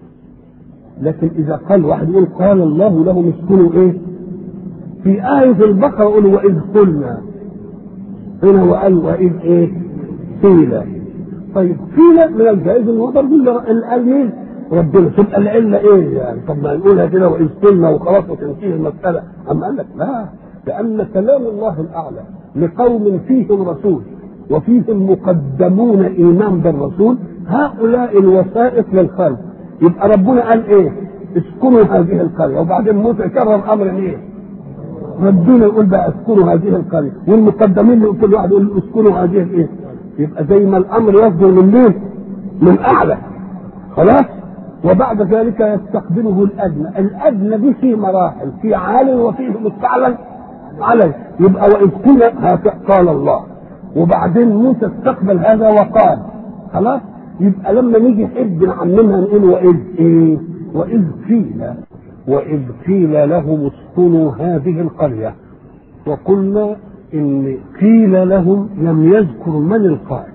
لكن إذا قال واحد يقول قال الله لهم اسكنوا إيه؟ في آية البقرة يقول وإذ قلنا هنا وقال وإذ إيه؟ قيل طيب قيل من الجائز إن هو برضه اللي قال مين؟ ربنا تبقى العلة إيه يعني؟ طب ما نقولها كده وإذ قلنا وخلاص وتنتهي المسألة أما قال لك لا لأن كلام الله الأعلى لقوم فيهم رسول وفيهم مقدمون إيمان بالرسول هؤلاء الوسائط للخلق يبقى ربنا قال إيه؟ اسكنوا هذه القرية وبعدين موسى كرر أمر إيه؟ ربنا يقول بقى اسكنوا هذه القريه والمقدمين اللي كل واحد يقول اسكنوا هذه الايه يبقى زي ما الامر يصدر من مين؟ من اعلى خلاص وبعد ذلك يستقبله الادنى الادنى دي في مراحل في عال وفيه مستعلن عليه يبقى واذ قيل قال الله وبعدين موسى استقبل هذا وقال خلاص يبقى لما نيجي نحب نعممها نقول واذ ايه واذ قيل وإذ قيل لهم اسكنوا هذه القرية وقلنا إن قيل لهم لم يذكر من القائل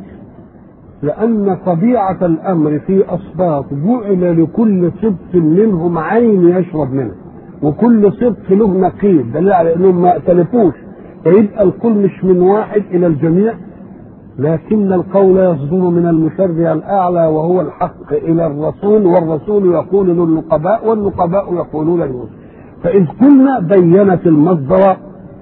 لأن طبيعة الأمر في أصباط جعل لكل سبط منهم عين يشرب منها وكل سبط له نقيض دليل على أنهم ما ائتلفوش فيبقى الكل مش من واحد إلى الجميع لكن القول يصدر من المشرع الاعلى وهو الحق الى الرسول والرسول يقول للنقباء والنقباء يقولون للرسل فاذ قلنا بينت المصدر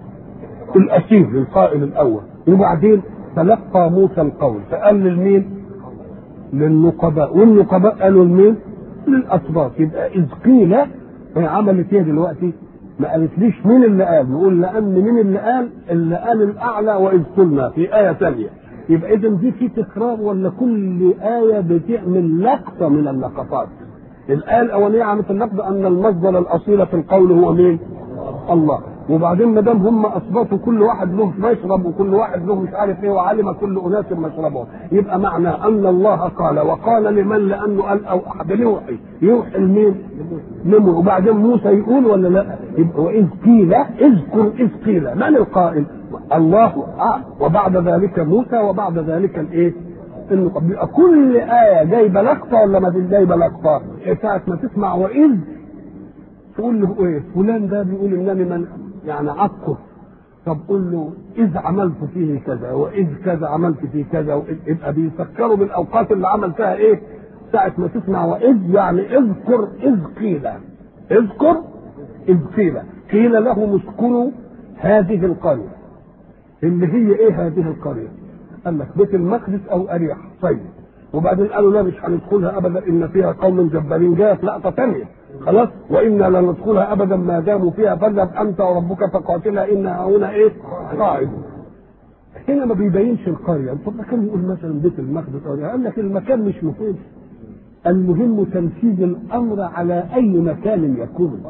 الاصيل للقائل الاول وبعدين تلقى موسى القول فقال للمين؟ للنقباء والنقباء قالوا لمين؟ للاسباط يبقى اذ قيل هي عملت ايه دلوقتي؟ ما قالتليش مين اللي قال نقول لان مين اللي قال اللي قال الاعلى واذ قلنا في ايه ثانيه يبقى اذا دي في تكرار ولا كل ايه بتعمل لقطه من اللقطات الايه الاوليه عملت اللقطه ان المصدر الاصيل في القول هو مين الله وبعدين ما دام هم اثبتوا كل واحد له مشرب وكل واحد له مش عارف ايه وعلم كل اناس مشربهم يبقى معنى ان الله قال وقال لمن لانه قال او احد يوحي يوحي لمين؟ لمن وبعدين موسى يقول ولا لا؟ يبقى واذ قيل اذكر اذ قيل من القائل؟ الله آه وبعد ذلك موسى وبعد ذلك الايه؟ انه بيبقى كل ايه جايبه لقطه ولا ما جايبه لقطه؟ ساعه ما تسمع واذ تقول له ايه؟ فلان ده بيقول انني من يعني عطف طب قول له اذ عملت فيه كذا واذ كذا عملت فيه كذا يبقى بيفكروا بالاوقات اللي عمل فيها ايه؟ ساعة ما تسمع واذ يعني اذكر اذ قيل اذكر اذ قيل قيل لهم اسكنوا هذه القرية اللي هي ايه هذه القرية؟ قال لك بيت المقدس او اريح طيب وبعدين قالوا لا مش هندخلها ابدا ان فيها قوم جبارين جاءت لقطه ثانيه خلاص وانا لا ندخلها ابدا ما داموا فيها فاذهب انت وربك فقاتلا انا هنا ايه قاعدون هنا ما بيبينش القريه طب ما كان يقول مثلا بيت المقدس او قال لك المكان مش مهم المهم تنفيذ الامر على اي مكان يكون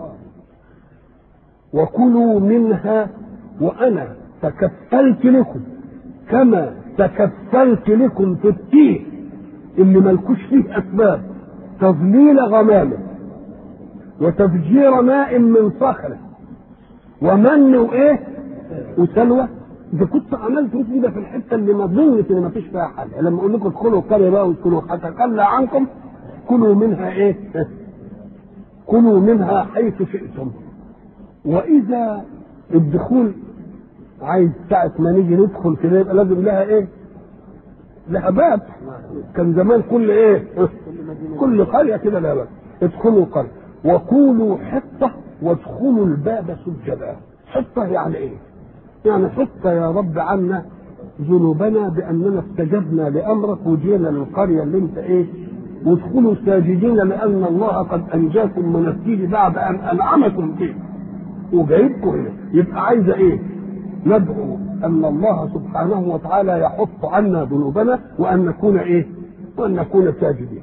وكلوا منها وانا تكفلت لكم كما تكفلت لكم في التيه اللي ملكوش فيه اسباب تظليل غمامه وتفجير ماء من صخره ومن وايه وسلوى اذا كنت عملت كده في الحته اللي ما ظنت ان ما فيش فيها حاجه لما اقول لكم ادخلوا القريه بقى وادخلوا اتخلى عنكم كلوا منها ايه؟ كلوا منها حيث شئتم واذا الدخول عايز ساعة ما نيجي ندخل كده يبقى لازم لها ايه؟ لها باب كان زمان كل ايه؟ كل قرية كده لها باب ادخلوا القرية وقولوا حطة وادخلوا الباب سجدا حطة يعني ايه؟ يعني حطة يا رب عنا ذنوبنا باننا استجبنا لامرك وجينا للقريه اللي انت ايه وادخلوا ساجدين لان الله قد انجاكم من السجن بعد ان انعمكم فيه وجايبكم هنا يبقى عايزه ايه؟ ندعو ان الله سبحانه وتعالى يحط عنا ذنوبنا وان نكون ايه؟ وان نكون ساجدين.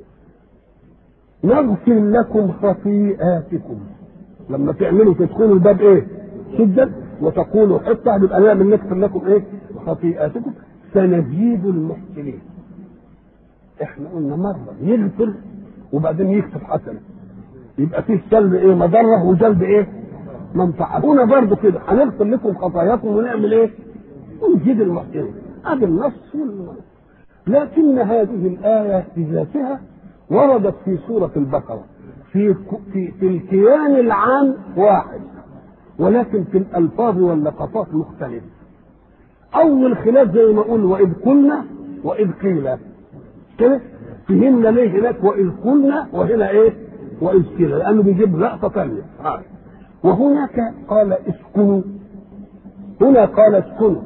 نغفر لكم خطيئاتكم لما تعملوا تدخلوا الباب ايه؟ سدا وتقولوا حطه يبقى نعمل نغفر لكم ايه؟ خطيئاتكم سنزيد المحسنين. احنا قلنا مره يغفر وبعدين يكتب حسنه. يبقى فيه سلب ايه؟ مضره وجلب ايه؟ منفعه. هنا برضه كده هنغفر لكم خطاياكم ونعمل ايه؟ ونزيد المحسنين. هذا النص والنص. لكن هذه الآية بذاتها وردت في سورة البقرة في في في الكيان العام واحد ولكن في الألفاظ واللقطات مختلفة. أول خلاف زي ما أقول وإذ قلنا وإذ قيل كده فهمنا ليه هناك وإذ قلنا وهنا إيه؟ وإذ قيل لأنه بيجيب لقطة ثانية. وهناك قال اسكنوا هنا قال اسكنوا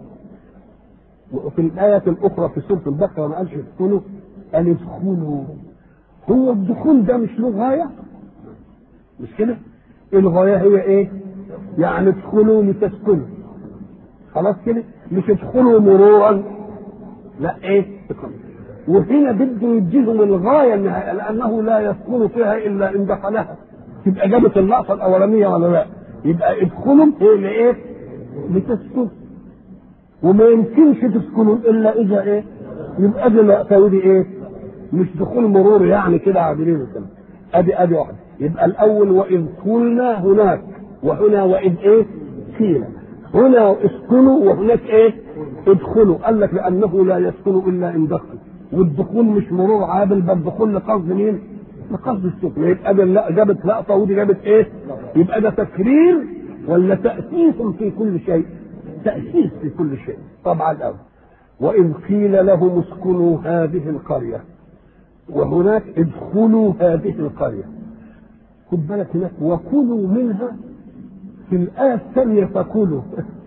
وفي الآية الأخرى في سورة البقرة ما قالش اسكنوا قال ادخلوا هو الدخول ده مش له غاية مش كده؟ الغاية هي إيه؟ يعني ادخلوا لتسكنوا خلاص كده؟ مش ادخلوا مرورا لا إيه؟ وهنا بده يديهم الغاية النهائية لأنه لا يسكن فيها إلا إن دخلها تبقى جابت اللقطة الأولانية ولا لا؟ يبقى ادخلوا إيه لإيه؟ لتسكنوا وما يمكنش تسكنوا الا اذا ايه يبقى ادي اللقطه ودي ايه مش دخول مرور يعني كده عابرين كده ادي ادي واحده يبقى الاول واذ قلنا هناك وهنا واذ ايه قيل هنا اسكنوا وهناك ايه ادخلوا قال لك لانه لا يسكن الا ان دخل والدخول مش مرور عابر بل دخول لقصد مين؟ لقصد السكن يبقى ده لا جابت لقطه ودي جابت ايه؟ يبقى ده تكرير ولا تأسيس في كل شيء؟ تأسيس في كل شيء طبعا الأول وإن قيل لهم اسكنوا هذه القرية وهناك ادخلوا هذه القرية خد بالك هناك وكلوا منها في الآية الثانية فكلوا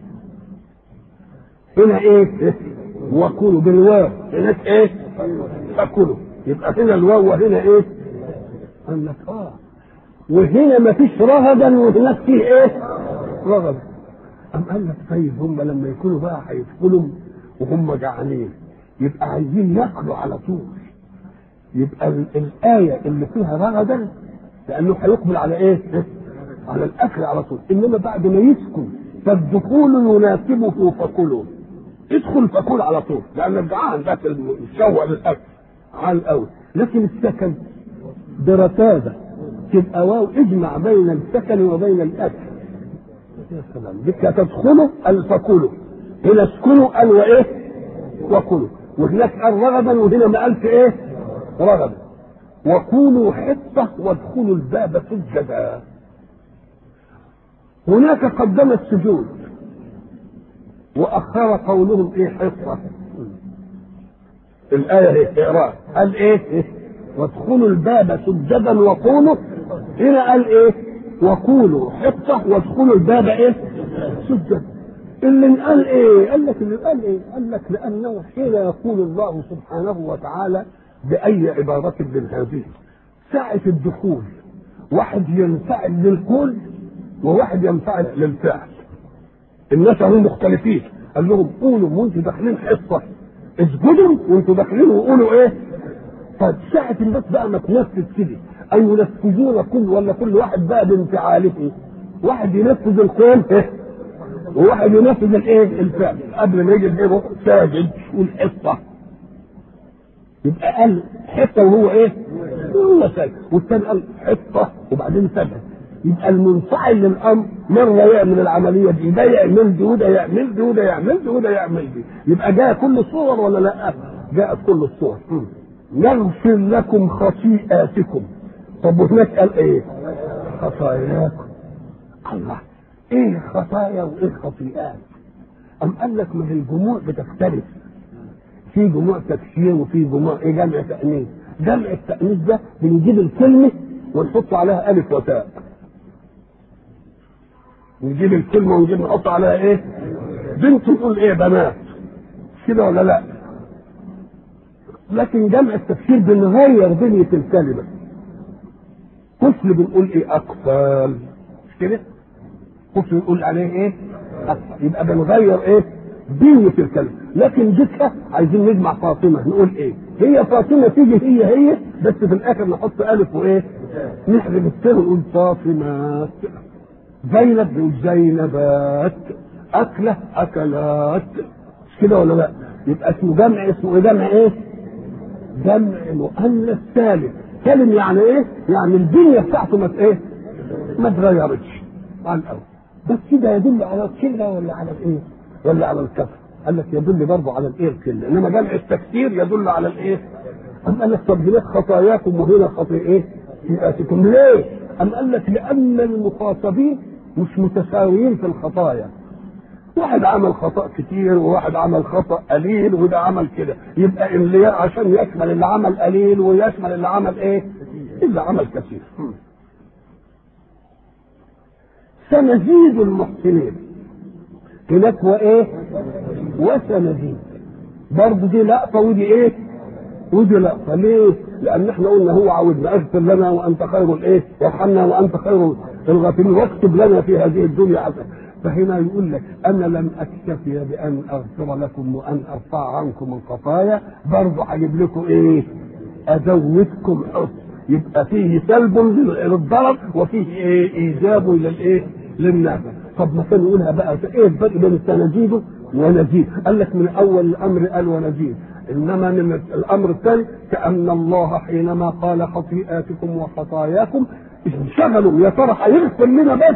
هنا ايه؟ وكلوا بالواو هناك ايه؟ فكلوا يبقى هنا الواو وهنا ايه؟ قال لك اه وهنا ما فيش رغدا وهناك فيه ايه؟ رغدا أم قال لك طيب هم لما يكونوا بقى هيدخلوا وهم جعانين يبقى عايزين ياكلوا على طول يبقى ال- الآية اللي فيها رغدا لأنه هيقبل على إيه؟ على الأكل على طول إنما بعد ما يسكن فالدخول يناسبه فكلوا ادخل فكل على طول لأن الجعان بس الشوق للأكل عال قوي لكن السكن برتابة تبقى واو اجمع بين السكن وبين الأكل يا سلام بك تدخلوا قال فكلوا هنا اسكنوا قال وايه وكلوا وهناك قال رغدا وهنا ما قالش ايه رغدا وكونوا حطة وادخلوا الباب سجدا هناك قدم السجود وأخر قولهم ايه حطة الآية هي إقرار قال ايه وادخلوا الباب سجدا وقولوا هنا قال ايه وقولوا حطة وادخلوا الباب ايه سجدا اللي قال ايه قال لك اللي قال ايه قال لك لانه حين يقول الله سبحانه وتعالى باي عبارة من هذه ساعة الدخول واحد ينفعل للقول وواحد ينفعل للفعل الناس هم مختلفين قال لهم قولوا وانتوا داخلين حصة اسجدوا وانتوا داخلين وقولوا ايه طيب ساعة الناس بقى ما تنفذ كده أي ينفذون كل ولا كل واحد بقى بانفعاله واحد ينفذ القول إيه؟ وواحد ينفذ الايه الفعل قبل ما يجي الايه ساجد والحصة يبقى قال حصة وهو ايه هو ساجد والثاني قال حصة وبعدين سجد يبقى المنفعل للامر مره يعمل العمليه دي ده يعمل دي وده يعمل دي وده يعمل دي وده يعمل دي يبقى جاء كل الصور ولا لا؟ جاءت كل الصور نغفر لكم خطيئاتكم طب وهناك قال ايه؟ خطاياكم الله ايه خطايا وايه خطيئات؟ أم قال لك ما هي الجموع بتختلف في جموع تكسير وفي جموع ايه جمع تأنيث جمع التأنيث ده بنجيب الكلمة ونحط عليها ألف وتاء نجيب الكلمة ونجيب نحط عليها ايه؟ بنت نقول ايه بنات كده ولا لا لكن جمع التفسير بنغير بنية الكلمة طفل بنقول ايه اطفال مش كده طفل نقول عليه ايه اطفال يبقى بنغير ايه بنية الكلمة لكن جدها عايزين نجمع فاطمة نقول ايه هي فاطمة تيجي هي هي بس في الاخر نحط الف وايه نحذف التاء ونقول فاطمات زينب نقول زينبات أكلة أكلات مش كده ولا لا؟ يبقى اسمه جمع اسمه ايه جمع ايه؟ جمع مؤنث ثالث كلم يعني ايه؟ يعني البنية بتاعته ما ايه؟ ما اتغيرتش على الأول بس كده يدل على الكلة ولا على الايه؟ ولا على الكسر؟ قال لك يدل برضه على الايه الكلة انما جمع التكسير يدل على الايه؟ أم قال لك طب هناك خطاياكم وهنا خطايا ايه؟ يأتيكم ليه؟ أم قال لك لأن المخاطبين مش متساويين في الخطايا واحد عمل خطأ كتير وواحد عمل خطأ قليل وده عمل كده يبقى اللي عشان يشمل اللي عمل قليل ويشمل اللي عمل ايه؟ اللي عمل كثير سنزيد المحسنين هناك وايه؟ وسنزيد برضه دي لقطة ودي ايه؟ ودي لقطة ليه؟ لأن احنا قلنا هو عاوزنا اغفر لنا وأنت خير الايه؟ وارحمنا وأنت خير الغافرين واكتب لنا في هذه الدنيا حسنة فهنا يقول لك انا لم اكتفي بان اغفر لكم وان ارفع عنكم الخطايا برضه هجيب لكم ايه؟ ازودكم حسن يبقى فيه سلب للضرر وفيه ايه؟ ايجاب للايه؟ للنافع طب ما كان يقولها بقى ايه الفرق بين سنزيد ونزيد؟ قال لك من اول الامر قال ونزيد انما من الامر الثاني كان الله حينما قال خطيئاتكم وخطاياكم انشغلوا يا ترى هيغفر لنا بس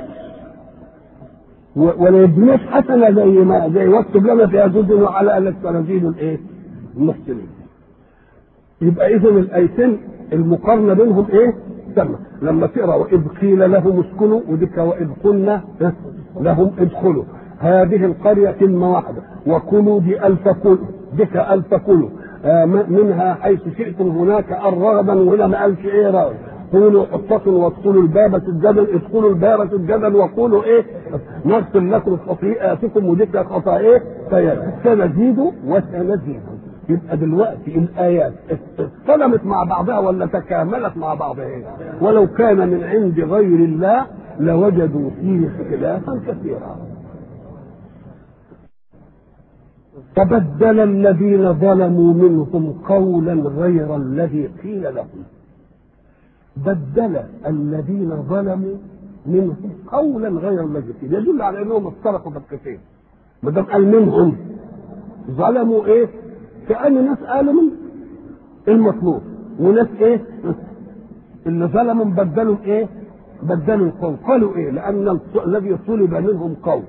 ولا يديناش حسنه زي ما زي واكتب لنا في هذه وعلى الك سنزيد الايه؟ المحسنين. يبقى اذا الايتين المقارنه بينهم ايه؟ سمع لما تقرا واذ قيل لهم اسكنوا وديك واذ قلنا لهم ادخلوا هذه القريه كلمه واحده وكلوا دي الف كلوا ديك الف كلوا آه منها حيث شئتم هناك الرغبا وهنا ما قالش ايه رغبا قولوا حطة وادخلوا الباب سجدا ادخلوا الباب سجدا وقولوا ايه نغفر لكم خطيئاتكم وذكر خطايا ايه سنزيد وسنزيد يبقى دلوقتي الايات اصطدمت مع بعضها ولا تكاملت مع بعضها إيه؟ ولو كان من عند غير الله لوجدوا فيه اختلافا كثيرا فبدل الذين ظلموا منهم قولا غير الذي قيل لهم بدل الذين ظلموا منهم قولا غير الذي قيل يدل على انهم افترقوا فرقتين ما دام قال منهم ظلموا ايه؟ كأن ناس قالوا من المطلوب وناس ايه؟ اللي ظلموا بدلوا ايه؟ بدلوا القول قالوا ايه؟ لأن الذي طلب منهم قول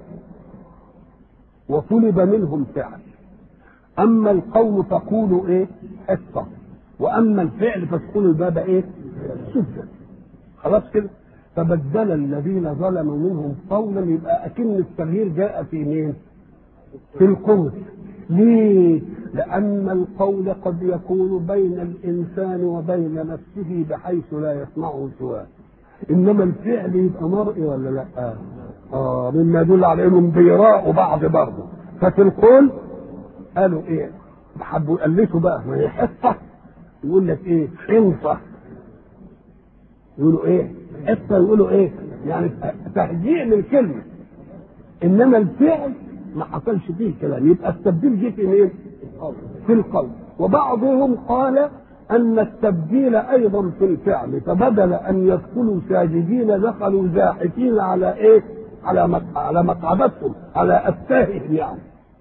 وطلب منهم فعل أما القول فقولوا ايه؟ حصة وأما الفعل فتقولوا الباب ايه؟ سجن خلاص كده فبدل الذين ظلموا منهم قولا يبقى اكن التغيير جاء في مين؟ في القول ليه؟ لأن القول قد يكون بين الإنسان وبين نفسه بحيث لا يسمعه سواه إنما الفعل يبقى مرئي ولا لا؟ آه, آه مما يدل على إنهم بيراءوا بعض برضه ففي القول قالوا إيه؟ حبوا يألفوا بقى ما هي حصة يقول لك إيه؟ حنصة يقولوا ايه حتى يقولوا ايه يعني تهجيع للكلمه انما الفعل ما حصلش فيه كلام يبقى التبديل جه في مين في القول وبعضهم قال ان التبديل ايضا في الفعل فبدل ان يدخلوا ساجدين دخلوا زاحفين على ايه على على مقعدتهم على افاههم يعني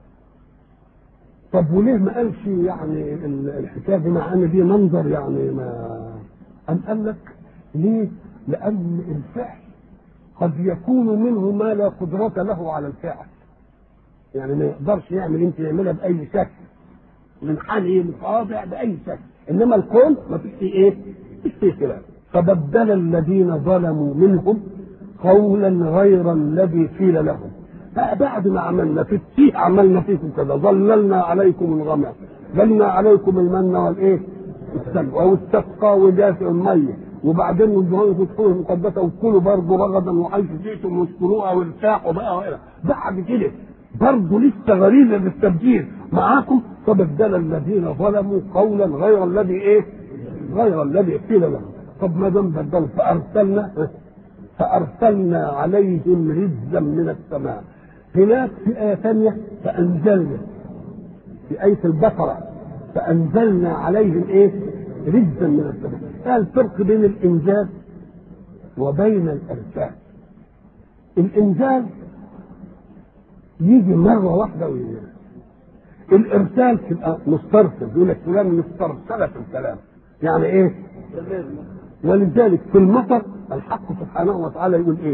طب وليه ما قالش يعني الحكايه دي مع ان دي منظر يعني ما ام قال لك ليه؟ لأن الفعل قد يكون منه ما لا قدرة له على الفعل. يعني ما يقدرش يعمل انت يعملها بأي شكل. من حالي متواضع بأي شكل. إنما الكون ما فيش فيه إيه؟ فيش فيه خلاف. فبدل الذين ظلموا منهم قولا غير الذي قيل لهم. بعد ما عملنا في التيه عملنا فيكم كذا ظللنا عليكم الغمام ظلنا عليكم المن والايه؟ السلوى واستسقى ودافع الميه وبعدين الظهور تدخلوا المقدسه وكلوا برضه رغدا وحيث جئتم واسكنوها وارتاحوا بقى وإلى. بعد كده برضه لسه غريزه للتبديل معاكم فبدل الذين ظلموا قولا غير الذي ايه غير الذي قيل لهم طب ما دام بدلوا فارسلنا فارسلنا عليهم رجزا من السماء هناك في ايه ثانيه فانزلنا في ايه البقره فانزلنا عليهم ايه رجزا من السماء قال الفرق بين الانزال وبين الارسال الانزال يجي مره واحده وينزل الارسال تبقى مسترسل يقول لك فلان مسترسله في الكلام يعني ايه ولذلك في المطر الحق سبحانه وتعالى يقول ايه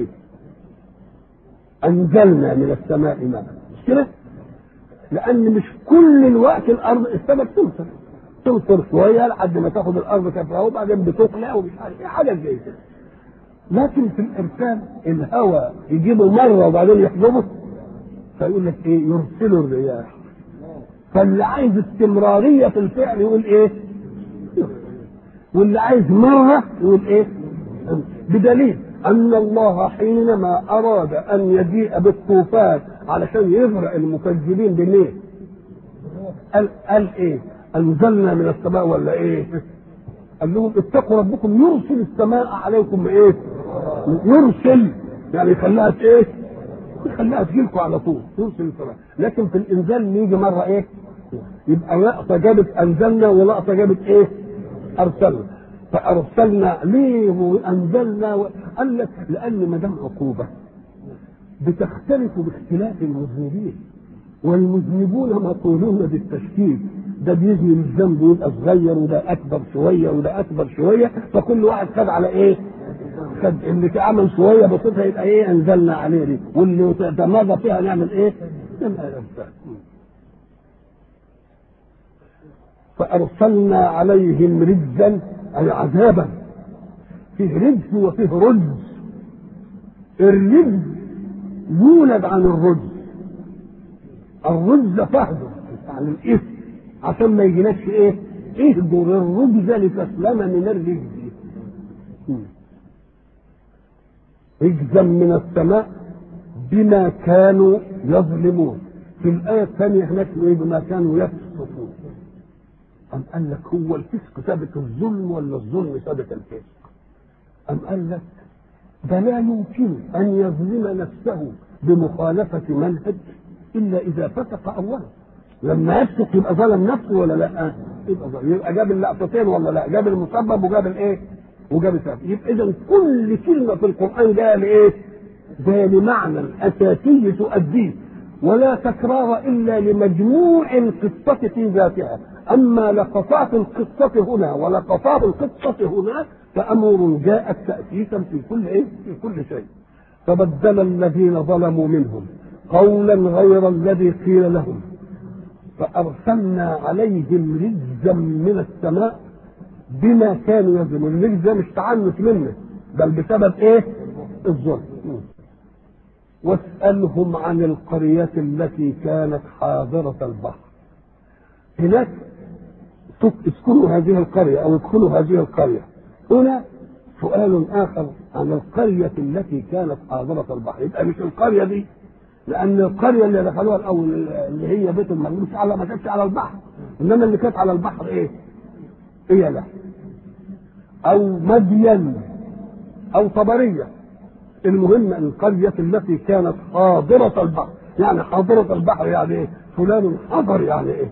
انزلنا من السماء ماء مش كده لان مش كل الوقت الارض السماء تمطر تمطر شويه لحد ما تاخد الارض كفاها وبعدين بتقلع ومش عارف ايه حاجه زي كده لكن في الارسال الهواء يجيبه مره وبعدين يحجبه فيقول لك ايه يرسل الرياح فاللي عايز استمراريه في الفعل يقول ايه واللي عايز مره يقول ايه بدليل ان الله حينما اراد ان يجيء بالطوفان علشان يغرق المكذبين بالايه قال قال ايه انزلنا من السماء ولا ايه قال لهم اتقوا ربكم يرسل السماء عليكم ايه يرسل يعني يخليها ايه يخليها تجيلكم على طول يرسل السماء لكن في الانزال يجي مره ايه يبقى لقطه جابت انزلنا ولقطه جابت ايه ارسلنا فارسلنا ليه وانزلنا و... قال لك لان ما دام عقوبه بتختلف باختلاف المذنبين والمذنبون مطولون بالتشكيك ده بيزني الذنب ويبقى صغير وده اكبر شويه وده اكبر شويه فكل واحد خد على ايه؟ خد اللي عمل شويه بسيطه يبقى ايه انزلنا عليه دي واللي تماضى فيها نعمل ايه؟ نعمل الامثال فارسلنا عليهم رجزا اي عذابا فيه رجز وفيه رجز الرجز يولد عن الرجز الرجز فهده عن الاثم عشان ما يجيناش ايه اهدر الرجز لتسلم من الرجز رجزا من السماء بما كانوا يظلمون في الآية الثانية هناك إيه بما كانوا يفسقون أم قال لك هو الفسق ثابت الظلم ولا الظلم ثابت الفسق أم قال لك ده لا يمكن أن يظلم نفسه بمخالفة منهج إلا إذا فسق أولا لما يفسق يبقى ظلم نفسه ولا لا؟ يبقى ظلم يبقى جاب اللقطتين ولا لا؟ جاب المسبب وجاب الايه؟ وجاب السبب يبقى إذا كل كلمة في القرآن جاية لإيه؟ جاية لمعنى أساسي تؤديه ولا تكرار إلا لمجموع القصة في ذاتها أما لقطات القصة هنا ولقطات القصة هنا فأمر جاءت تأسيسا في كل إيه؟ في كل شيء فبدل الذين ظلموا منهم قولا غير الذي قيل لهم فأرسلنا عليهم رجزا من السماء بما كانوا يظلمون الرجز ده مش تعنت منه بل بسبب ايه؟ الظلم واسألهم عن القرية التي كانت حاضرة البحر هناك اسكنوا هذه القرية أو ادخلوا هذه القرية هنا سؤال آخر عن القرية التي كانت حاضرة البحر يبقى مش القرية دي لأن القرية اللي دخلوها الأول اللي هي بيت المقدس مش على ما كانتش على البحر إنما اللي كانت على البحر إيه؟ هي له أو مدين أو طبرية المهم القرية التي كانت حاضرة البحر يعني حاضرة البحر يعني ايه فلان حضر يعني ايه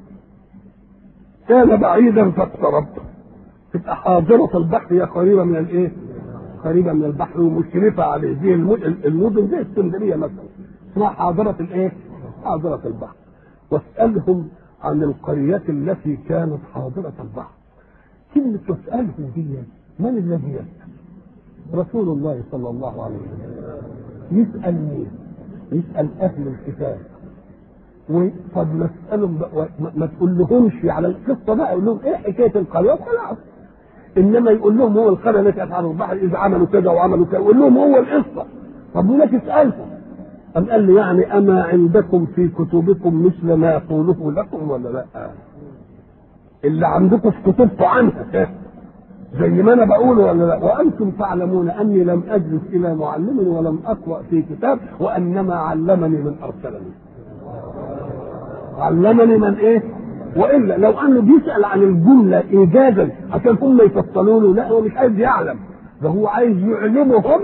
كان بعيدا فاقترب تبقى حاضرة البحر هي قريبة من الايه قريبة من البحر ومشرفة عليه زي المدن زي اسكندرية مثلا اسمها حاضرة الايه حاضرة البحر واسألهم عن القرية التي كانت حاضرة البحر كلمة واسألهم دي من الذي يسأل رسول الله صلى الله عليه وسلم يسأل مين؟ يسأل أهل الكتاب طب نسألهم ما تقول لهمش على القصة بقى يقول لهم إيه حكاية القرية وخلاص إنما يقول لهم هو القرية التي كانت على البحر إذا عملوا كذا وعملوا كذا يقول لهم هو القصة طب ولك اسألهم أم قال لي يعني أما عندكم في كتبكم مثل ما يقوله لكم ولا لا؟ اللي عندكم في كتبكم عنها زي ما انا بقول ولا لا وانتم تعلمون اني لم اجلس الى معلم ولم اقرا في كتاب وانما علمني من ارسلني علمني من ايه والا لو انه بيسال عن الجمله ايجازا عشان هم يفصلوا له لا هو مش عايز يعلم ده هو عايز يعلمهم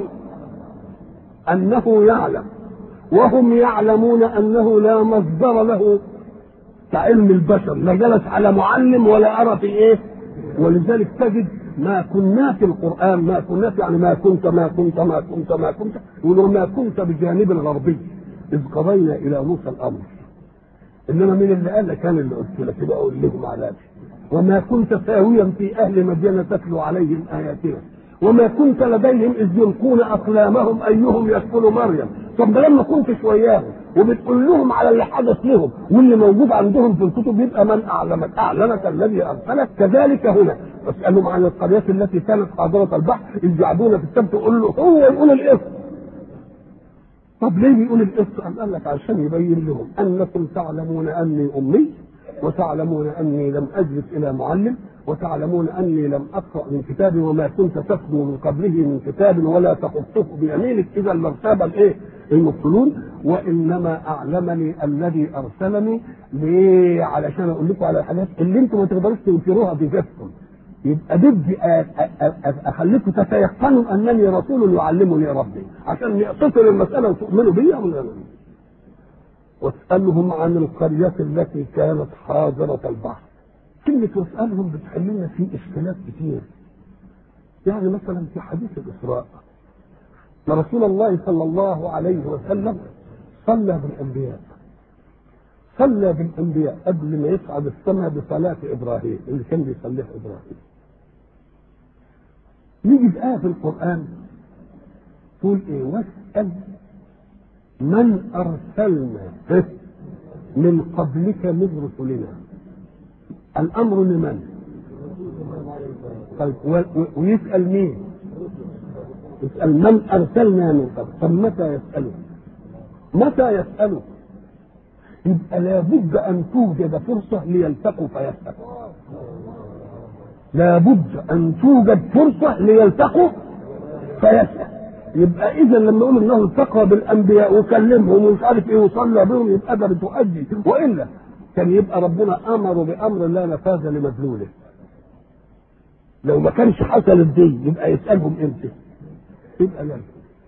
انه يعلم وهم يعلمون انه لا مصدر له كعلم البشر لا جلس على معلم ولا ارى في ايه ولذلك تجد ما كنا في القران ما كنا يعني ما كنت ما كنت ما كنت ما كنت يقولوا ما كنت بجانب الغربي اذ قضينا الى موسى الامر انما مين اللي قال لك انا اللي قلت لك يبقى اقول لهم على وما كنت ساويا في اهل مدينه تتلو عليهم اياتنا وما كنت لديهم اذ يلقون اقلامهم ايهم يكفل مريم طب ده لما كنتش وياهم وبتقول لهم على اللي حدث لهم واللي موجود عندهم في الكتب يبقى من اعلمك اعلمك الذي ارسلك كذلك هنا اسالهم عن القريه التي كانت حاضره البحر اذ يعدون في السبت يقول له هو يقول الاسم طب ليه بيقول الاسم قال لك عشان يبين لهم انكم تعلمون اني امي وتعلمون اني لم اجلس الى معلم وتعلمون اني لم اقرا من كتاب وما كنت تتلو من قبله من كتاب ولا تخطه بيمينك اذا لارتاب الايه؟ المبطلون وانما اعلمني الذي ارسلني ليه؟ علشان اقول لكم على الحاجات اللي انتم ما تقدروش تنكروها في ذاتكم يبقى بدي اخليكم تتيقنوا انني رسول يعلمني ربي عشان يقتصر المساله وتؤمنوا بي ولا واسالهم عن القريه التي كانت حاضره البحر كلمة واسألهم بتحل لنا في إشكالات كتير. يعني مثلا في حديث الإسراء رسول الله صلى الله عليه وسلم صلى بالأنبياء. صلى بالأنبياء قبل ما يصعد السماء بصلاة إبراهيم اللي كان بيصليها إبراهيم. نيجي بآية في القرآن تقول إيه؟ واسأل من أرسلنا من قبلك من رسلنا. الامر لمن طيب ويسال مين يسال من ارسلنا من قبل طب متى يساله متى يساله يبقى لابد ان توجد فرصه ليلتقوا فيسالوا لابد ان توجد فرصه ليلتقوا فيسال يبقى اذا لما يقول انه التقى بالانبياء وكلمهم ومش عارف ايه وصلى بهم يبقى ده بتؤدي والا كان يبقى ربنا امر بامر لا نفاذ لمدلوله لو ما كانش حصل دي يبقى يسالهم امتى يبقى لا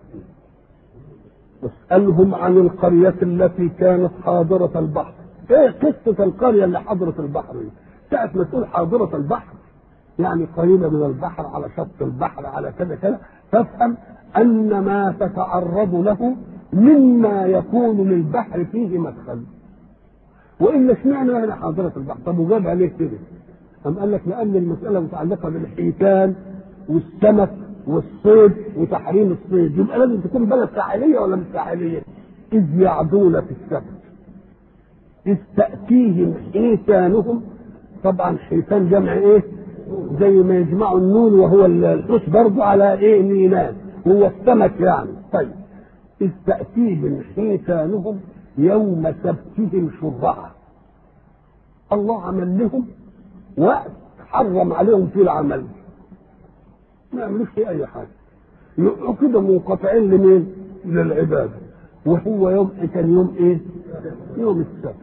واسالهم عن القريه التي كانت حاضره البحر ايه قصه القريه اللي حضرت البحر دي ساعه ما تقول حاضره البحر يعني قريبه من البحر على شط البحر على كذا كذا فافهم ان ما تتعرض له مما يكون للبحر فيه مدخل والا اشمعنى هنا حاضره البحر طب وجاب عليه كده أم قال لك لأن المسألة متعلقة بالحيتان والسمك والصيد وتحريم الصيد يبقى لازم تكون بلد ساحلية ولا مش ساحلية؟ إذ يعدون في السبت إذ تأتيهم حيتانهم طبعا حيتان جمع إيه؟ زي ما يجمعوا النون وهو الحوت برضه على إيه؟ مينان هو السمك يعني طيب إذ تأتيهم حيتانهم يوم سبتهم شرعا الله عمل لهم وقت حرم عليهم فيه العمل ما يعملوش فيه اي حاجه يبقوا كده منقطعين لمين؟ للعباده وهو يوم كان يوم ايه؟ يوم السبت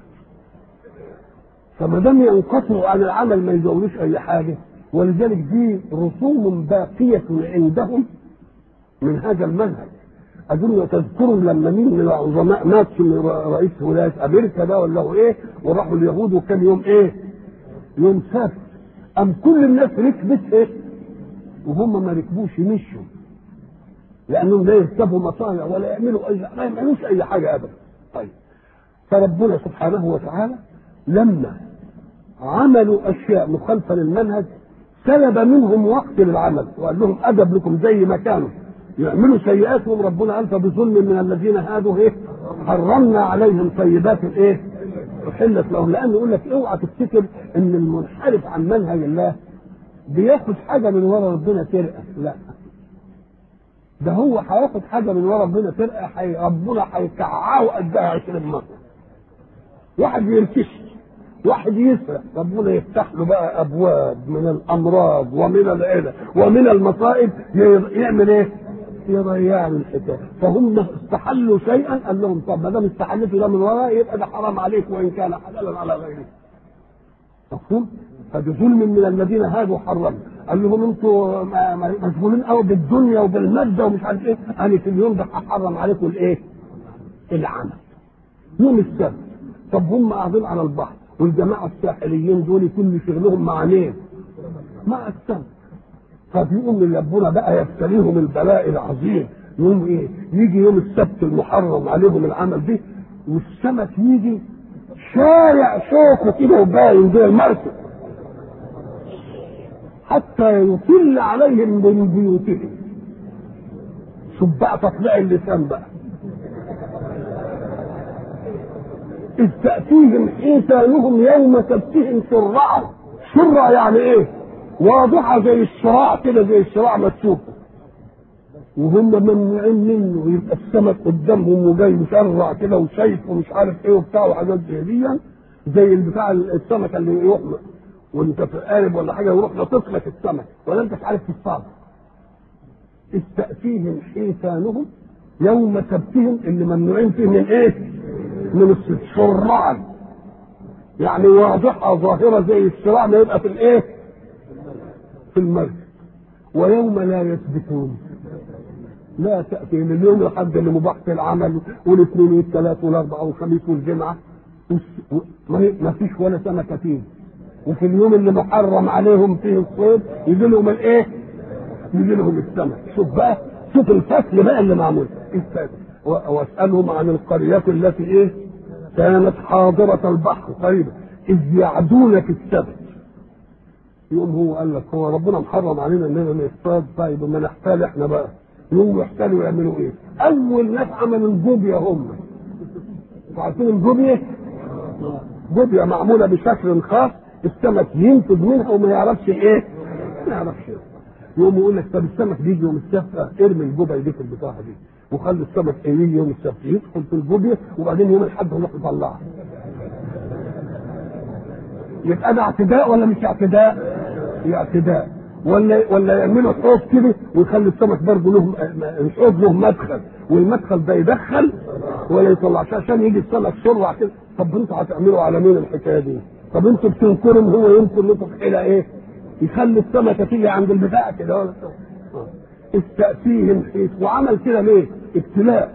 فما دام ينقطعوا عن العمل ما يزودوش اي حاجه ولذلك دي رسوم باقيه عندهم من هذا المنهج اظن تذكروا لما مين من العظماء مات رئيس ولايه امريكا ده ولا هو ايه وراحوا اليهود وكان يوم ايه؟ يوم سبت ام كل الناس ركبت ايه؟ وهم ما ركبوش مشوا لانهم لا يركبوا مصانع ولا يعملوا اي ما يعملوش اي حاجه ابدا طيب فربنا سبحانه وتعالى لما عملوا اشياء مخالفه للمنهج سلب منهم وقت للعمل وقال لهم ادب لكم زي ما كانوا يعملوا سيئاتهم ربنا قال فبظلم من الذين هادوا ايه حرمنا عليهم طيبات ايه احلت لهم لان يقول لك اوعى تفتكر ان المنحرف عن منهج الله بياخد حاجه من ورا ربنا ترقى لا ده هو هياخد حاجه من ورا ربنا ترقى حي ربنا هيكععه قدها 20 مره واحد يركش واحد يسرق ربنا يفتح له بقى ابواب من الامراض ومن العلة ومن المصائب يعمل ايه؟ يضيع الحكايه فهم استحلوا شيئا قال لهم طب ما دام استحلتوا ده من وراء يبقى ده حرام عليك وان كان حلالا على غيره مفهوم؟ فبظلم من الذين هادوا حرموا قال لهم انتوا مشغولين قوي بالدنيا وبالماده ومش عارف ايه انا في اليوم ده هحرم عليكم الايه؟ العمل يوم السبت طب هم قاعدين على البحر والجماعه الساحليين دول كل شغلهم مع مين؟ مع السمك فبيقوم ربنا بقى يبتليهم البلاء العظيم يوم ايه؟ يجي يوم السبت المحرم عليهم العمل ده والسمك يجي شارع شوكه كده وباين زي المركب حتى يطل عليهم من بيوتهم شوف بقى تطلع اللسان بقى إذ تأتيهم حيتانهم يوم سبتهم شرعا شرع يعني إيه؟ واضحة زي الشراع كده زي الشراع ما تشوفه وهم ممنوعين منه يبقى السمك قدامهم وجاي مشرع كده وشايف ومش عارف ايه وبتاع وحاجات زي دي زي البتاع السمك اللي يروح وانت في قارب ولا حاجه يروح لطف لك السمك ولا انت مش عارف تصطاد إذ تأتيهم حيتانهم يوم سبتهم اللي ممنوعين فيه من ايه؟ من الصيد شرعا يعني واضحة ظاهرة زي الشراع ما يبقى في الايه؟ في المركب ويوم لا يثبتون لا تأتي من اليوم لحد اللي مباح في العمل والاثنين والثلاث والاربعاء والخميس والجمعة ما فيش ولا سمكة فيه وفي اليوم اللي محرم عليهم فيه الصيد يجي لهم الايه؟ يجي لهم السمك شوف بقى شوف الفصل بقى اللي معمول واسالهم عن القرية التي ايه؟ كانت حاضرة البحر قريبا اذ يعدون في السبت يقوم هو قال لك هو ربنا محرم علينا اننا نصطاد طيب ما نحتال احنا بقى يقوموا يحتالوا يعملوا ايه؟ اول ناس عملوا الجوبيا هم عارفين الجوبيا؟ جوبيا معموله بشكل خاص السمك ينفذ منها وما يعرفش ايه؟ ما يعرفش ايه يقوم يقول لك طب السمك بيجي يوم السبت ارمي الجوبيا دي في البتاعه دي وخلي السمك يجي يوم السبت يدخل في الجوبيا وبعدين يوم الاحد نروح نطلعها يبقى ده اعتداء ولا مش اعتداء؟ اعتداء ولا ولا يعملوا حوض كده ويخلي السمك برضه له الحوض له مدخل والمدخل ده يدخل ولا يطلعش عشان يجي السمك سرعه كده طب انتوا هتعملوا على مين الحكايه دي؟ طب انتوا بتنكرهم هو يمكن لكم حيله ايه؟ يخلي السمكه تيجي عند البتاع كده ولا استأتيهم حيث وعمل كده ليه؟ ابتلاء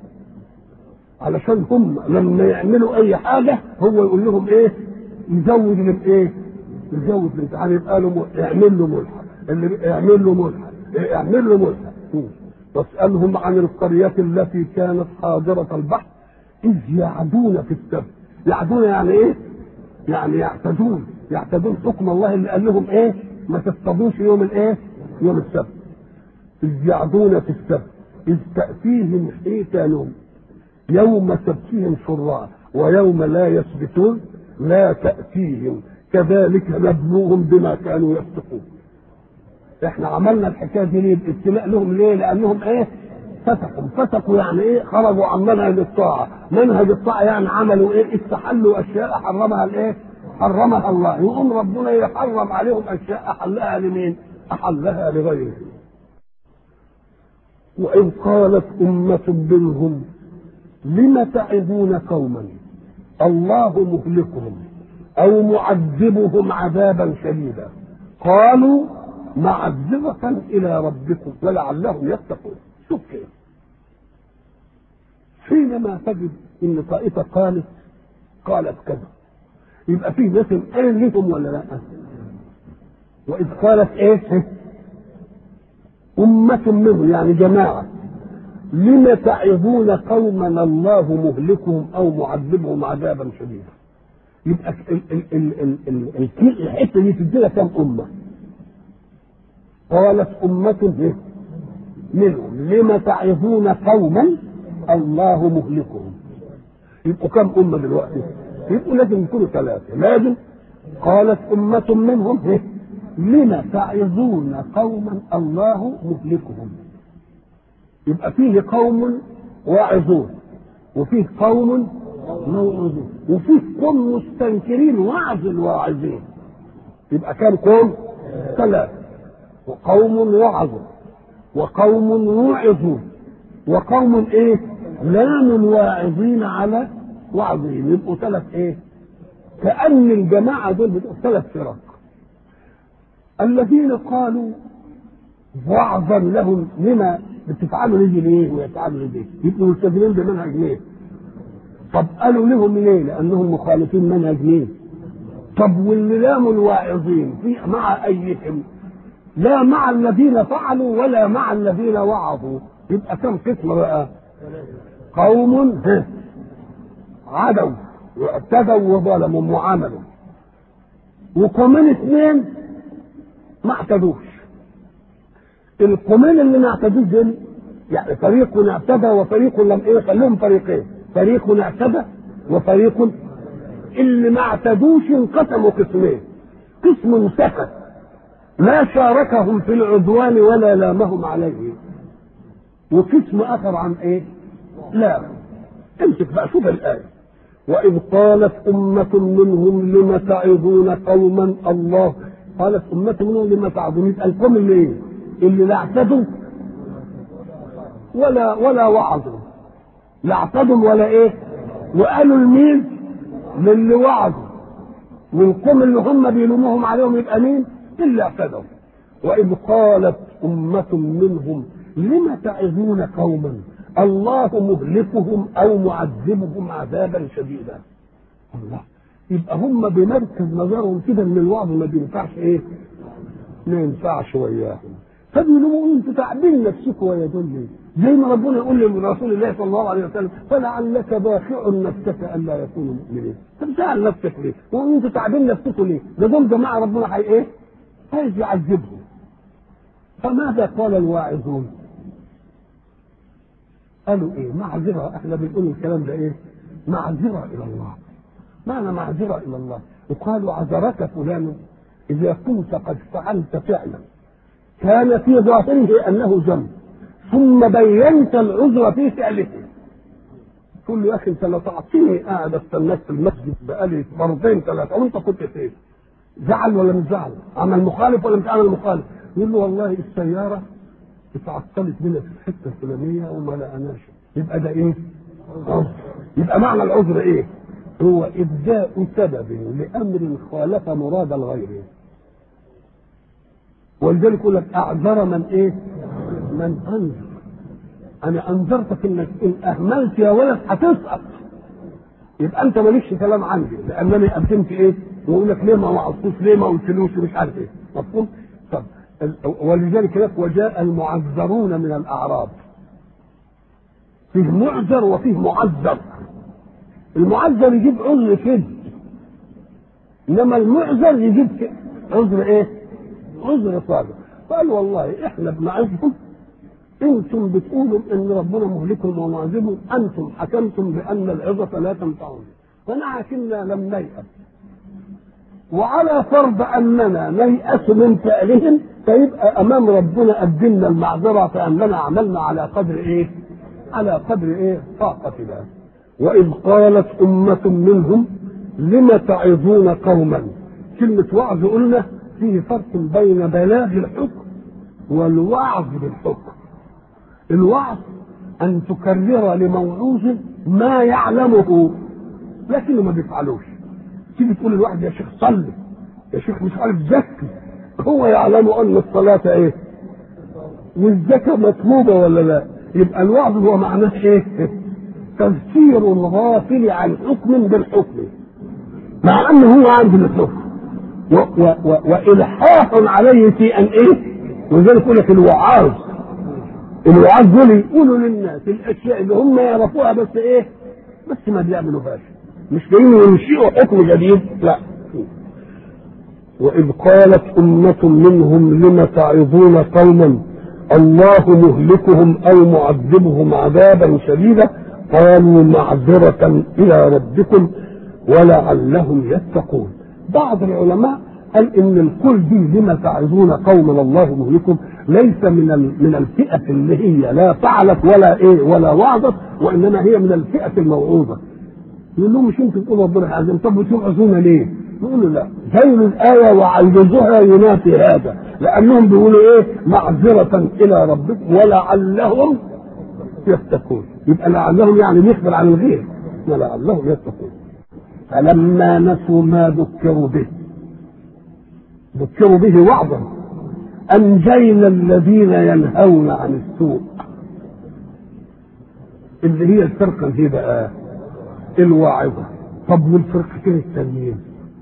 علشان هم لما يعملوا اي حاجه هو يقول لهم ايه؟ يزود الايه؟ يزود الامتحان يبقى له اعمل له ملحق اللي اعمل له ملحق اعمل له ملحق واسالهم عن القريه التي كانت حاضره البحر اذ يعدون في السبت يعدون يعني ايه؟ يعني يعتدون يعتدون حكم الله اللي قال لهم ايه؟ ما تصطادوش يوم الايه؟ يوم السبت اذ يعدون في السبت اذ تاتيهم حيتانهم يوم سبتهم شراء ويوم لا يسبتون لا تاتيهم كذلك نبلوهم بما كانوا يفسقون احنا عملنا الحكايه دي ليه ابتلاء لهم ليه لانهم ايه فسقوا فسقوا يعني ايه خرجوا عن منهج الطاعه منهج الطاعه يعني عملوا ايه استحلوا اشياء حرمها الايه حرمها الله يقوم ربنا يحرم عليهم اشياء احلها لمين احلها لغيره وإذ قالت أمة منهم لم تعظون قوما الله مهلكهم أو معذبهم عذابا شديدا قالوا معذرة إلى ربكم ولعلهم يتقون شوف كيف حينما تجد إن طائفة قالت قالت كذا يبقى في ناس قال لهم ولا لا وإذ قالت إيه أمة منهم يعني جماعة لم تعظون قوما الله مهلكهم أو معذبهم عذابا شديدا يبقى ال ال ال ال ال ال الحته دي تدينا كم امه؟ قالت امه منهم لم تعظون قوما الله مهلكهم يبقوا كم امه دلوقتي؟ يبقوا لازم يكونوا ثلاثه لازم قالت امه منهم لم تعظون قوما الله مهلكهم يبقى فيه قوم واعظون وفيه قوم موعظين وفيه قوم مستنكرين وعظ الواعظين يبقى كام قوم ثلاثة وقوم وعظوا وقوم وعظوا وقوم ايه لام الواعظين على وعظهم يبقوا ثلاث ايه كأن الجماعة دول بتبقوا ثلاث فرق الذين قالوا وعظا لهم لما بتفعلوا نيجي ليه ويفعلوا ليه يبقوا ملتزمين بمنهج ليه طب قالوا لهم ليه لانهم مخالفين منهج مين طب واللي لاموا الواعظين في مع ايهم لا مع الذين فعلوا ولا مع الذين وعظوا يبقى كم قسم بقى قوم عدوا واعتدوا وظلموا وعملوا وقومين اثنين ما اعتدوش القومين اللي ما اعتدوش دول يعني فريق اعتدى وفريق لم ايه خليهم فريقين فريق اعتدى وفريق اللي ما اعتدوش انقسموا قسمين قسم سكت لا شاركهم في العدوان ولا لامهم عليه وقسم اخر عن ايه لا امسك بقى شوف الايه واذ قالت امه منهم لم تعظون قوما الله قالت امه منهم لم تعظون يبقى القوم اللي ايه اللي لا اعتدوا ولا ولا وعظوا لا اعتدوا ولا ايه وقالوا لمين للي وعظوا والقوم اللي هم بيلوموهم عليهم يبقى مين اللي اعتدوا واذ قالت امه منهم لم تعظون قوما الله مهلكهم او معذبهم عذابا شديدا الله يبقى هم بمركز نظرهم كده ان الوعظ ما بينفعش ايه ما ينفعش وياهم فبيقولوا انتوا تعبين نفسكم ويا دول ليه؟ زي ما ربنا يقول لرسول الله صلى الله عليه وسلم فلعلك باخع نفسك الا يكونوا مؤمنين طب سال نفسك ليه؟ وانتوا تعبين نفسكم ليه؟ ده دول جماعه ربنا هي ايه؟ عايز يعذبهم فماذا قال الواعظون؟ قالوا ايه؟ معذره احنا بنقول الكلام ده ايه؟ معذره الى الله معنى معذره الى الله وقالوا عذرك فلان اذا كنت قد فعلت فعلا كان في ظاهره انه ذنب ثم بينت العذر في فعله تقول له يا اخي انت لو تعطيني قاعد استناك في المسجد بقالي مرتين ثلاثه وانت كنت فين؟ زعل ولا مش زعل؟ عمل مخالف ولا مش عمل مخالف؟ يقول له والله السياره اتعطلت بنا في الحته الفلانيه وما لقناش يبقى ده ايه؟ عذر يبقى معنى العذر ايه؟ هو ابداء سبب لامر خالف مراد الغير ولذلك يقول لك اعذر من ايه؟ من انذر انا انذرتك انك ان اهملت يا ولد هتسقط يبقى انت مالكش كلام عندي لانني قدمت ايه؟ ويقول لك ليه ما وعظتوش ليه ما قلتلوش مش عارف ايه مفهوم؟ طب ولذلك لك وجاء المعذرون من الاعراب فيه معذر وفيه معذر المعذر يجيب عذر كذب انما المعذر يجيب عذر ايه؟ عذر صادق قال والله احنا بنعظكم انتم بتقولوا ان ربنا مهلكهم ومعذبهم انتم حكمتم بان العظه لا تنفعهم ولكننا لم نيأس وعلى فرض اننا نيأس من فعلهم فيبقى امام ربنا قدمنا المعذره فاننا عملنا على قدر ايه؟ على قدر ايه؟ طاقتنا واذ قالت امه منهم لم تعظون قوما كلمه وعظ قلنا فيه فرق بين بلاغ الحكم والوعظ بالحكم الوعظ ان تكرر لموعوظ ما يعلمه لكنه ما بيفعلوش تيجي تقول للواحد يا شيخ صلي يا شيخ مش عارف زكي هو يعلم ان الصلاه ايه والزكاه مطلوبه ولا لا يبقى الوعظ هو معناه ايه تذكير الغافل عن حكم بالحكم مع انه هو عارف الحكم و و و والحاح عليه في ان ايه ولذلك يقول لك الوعاظ الوعاظ دول يقولوا للناس الاشياء اللي هم يعرفوها بس ايه بس ما بيعملوهاش مش جايين ينشئوا حكم جديد لا وإذ قالت أمة منهم لم تعظون قوما الله مهلكهم أو معذبهم عذابا شديدا قالوا معذرة إلى ربكم ولعلهم يتقون بعض العلماء قال ان القول دي لما تعظون قوما الله مهلكهم ليس من من الفئه اللي هي لا فعلت ولا ايه ولا وعظت وانما هي من الفئه الموعوظه يقول لهم مش انتوا تقولوا ربنا عظيم طب بتوعظونا ليه؟ يقولوا لا ذيل الآية وعجزها ينافي هذا لأنهم بيقولوا إيه معذرة إلى ربكم ولعلهم يتقون يبقى لعلهم يعني بيخبر عن الغير ولعلهم يتقون فلما نسوا ما ذكروا به ذكروا به وعظا أنجينا الذين ينهون عن السوء اللي هي الفرقة دي بقى الواعظة طب والفرقتين التانيين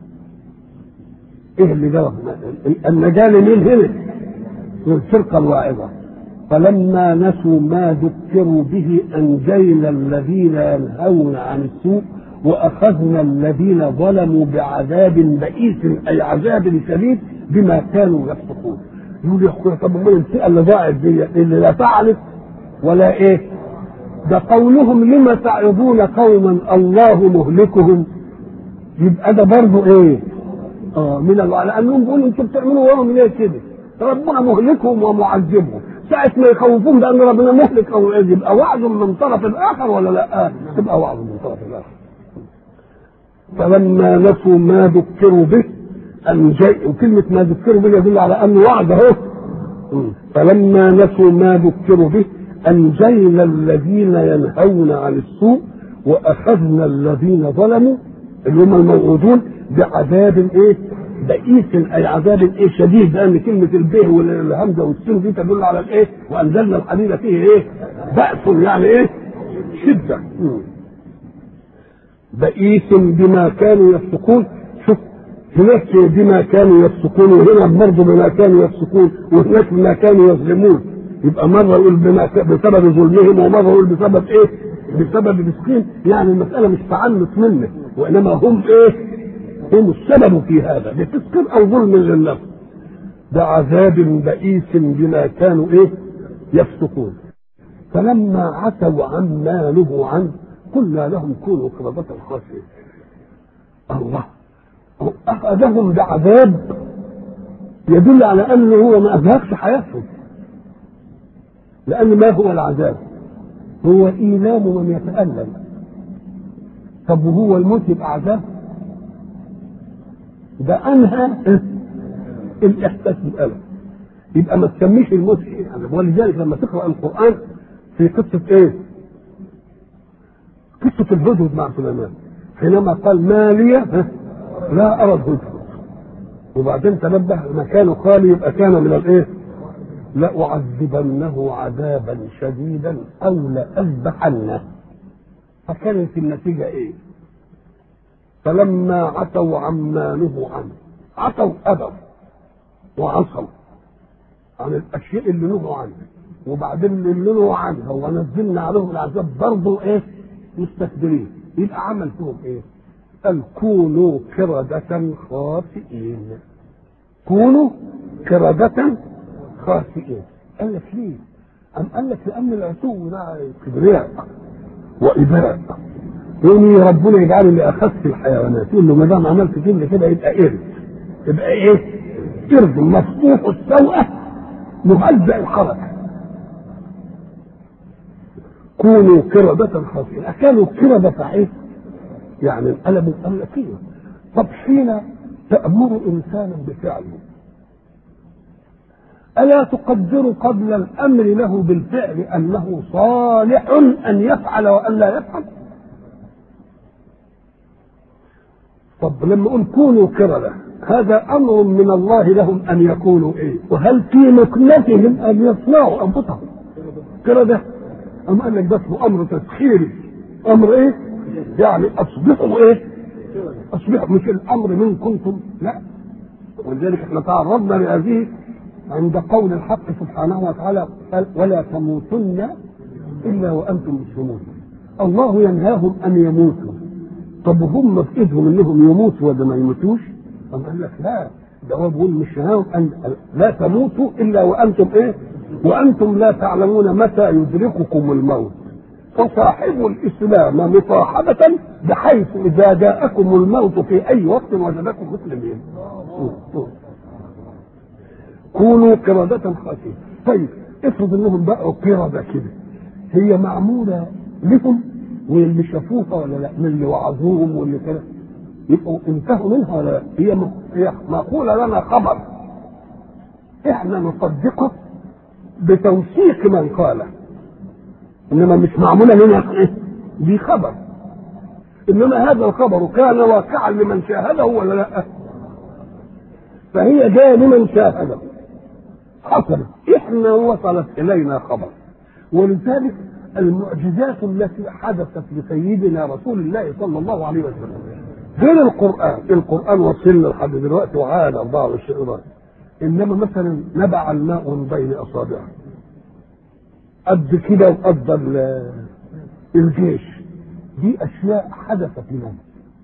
ايه اللي جرى النجاة لمين هنا والفرقة الواعظة فلما نسوا ما ذكروا به أنجينا الذين ينهون عن السوء وأخذنا الذين ظلموا بعذاب بئيس أي عذاب شديد بما كانوا يفسقون يقول يا اخويا طب امال الفئه اللي ضاعت دي اللي لا فعلت ولا ايه؟ ده قولهم لما تعظون قوما الله مهلكهم يبقى ده برضه ايه؟ اه من الله لانهم بيقولوا انتوا بتعملوا وراهم ليه كده؟ ربنا مهلكهم ومعذبهم ساعة ما يخوفون بأن ربنا مهلك أو معذب يبقى وعد من طرف الآخر ولا لا؟ آه. تبقى وعد من طرف الآخر. فلما نسوا ما ذكروا به أنجي وكلمة ما ذكروا به يدل على أنه وعد أهو فلما نسوا ما ذكروا به أنجينا الذين ينهون عن السوء وأخذنا الذين ظلموا اللي هم الموعودون بعذاب إيه؟ بئيس أي عذاب إيه شديد لأن كلمة البه والهمزة والسين دي تدل على الإيه؟ وأنزلنا الحديد فيه إيه؟ بأس يعني إيه؟ شدة بئيس بما كانوا يفسقون شوف هناك بما كانوا يفسقون وهنا برضه بما كانوا يفسقون وهناك بما كانوا يظلمون يبقى مرة يقول بما بسبب ظلمهم ومرة يقول بسبب ايه؟ بسبب مسكين يعني المسألة مش تعنت منه وإنما هم ايه؟ هم السبب في هذا بفسق أو ظلم للنفس ده عذاب بئيس بما كانوا ايه؟ يفسقون فلما عتوا عما نهوا عنه قلنا لهم كونوا قردة خاسئين الله أخذهم بعذاب يدل على أنه هو ما أبهكش حياتهم لأن ما هو العذاب هو إيلام من يتألم طب وهو الموت يبقى عذاب ده أنهى الإحساس بالألم يبقى ما تسميش الموت شيء ولذلك لما تقرأ القرآن في قصة إيه؟ قصة الهدهد مع سليمان حينما قال ما لي لا أرى الهدهد وبعدين تنبه مكانه خالي يبقى كان من الإيه؟ لأعذبنه عذابا شديدا أو لأذبحنه فكانت النتيجة إيه؟ فلما عتوا عما نهوا عنه عتوا أبوا وعصوا عن الأشياء اللي نهوا عنها وبعدين اللي نهوا عنها ونزلنا عليهم العذاب برضه إيه؟ مستكبرين يبقى عمل فيهم إيه؟ قال كونوا كردة خاسئين كونوا كردة خاسئين قال لك ليه؟ أم قال لك لأن العتو ده كبرياء وإباء يقول ربنا يجعله لأخس الحيوانات يقول له ما دام عملت كده كده يبقى قرد يبقى إيه؟ قرد مفتوح السوءة مهزأ الحركة كونوا كردة خاسئين أكانوا كردة إيه؟ يعني انقلبوا قال لك ايه؟ طب حين تأمر إنسانا بفعله ألا تقدر قبل الأمر له بالفعل أنه صالح أن يفعل وأن لا يفعل طب لما نقول كونوا كردة هذا أمر من الله لهم أن يكونوا إيه وهل في مكنتهم أن يصنعوا أنفسهم كردة أم قال لك ده اسمه أمر تسخيري أمر إيه يعني أصبحوا إيه أصبحوا مش الأمر من كنتم لا ولذلك احنا تعرضنا لهذه عند قول الحق سبحانه وتعالى قال ولا تموتن الا وانتم مسلمون الله ينهاهم ان يموتوا طب هم في ايدهم انهم يموتوا ولا ما يموتوش طب قال لك لا ده هو بيقول مش نهاهم ان لا تموتوا الا وانتم ايه وانتم لا تعلمون متى يدرككم الموت فصاحبوا الاسلام مصاحبه بحيث اذا جاءكم الموت في اي وقت وجدكم مسلمين كونوا قردة خاسئين طيب افرض انهم بقوا قردة كده هي معمولة لهم واللي شافوها ولا لا من اللي وعظوهم واللي كده يبقوا انتهوا منها ولا لا؟ هي م- هي مقولة لنا خبر احنا نصدقه بتوثيق من قاله انما مش معمولة لنا إيه؟ دي خبر انما هذا الخبر كان واقعا لمن شاهده ولا لا فهي جايه لمن شاهده حصلت احنا وصلت الينا خبر ولذلك المعجزات التي حدثت لسيدنا رسول الله صلى الله عليه وسلم غير القران القران وصلنا لحد دلوقتي وعاد 24 راس انما مثلا نبع الماء من بين اصابعه قد كده وقد ال- الجيش دي اشياء حدثت لمن؟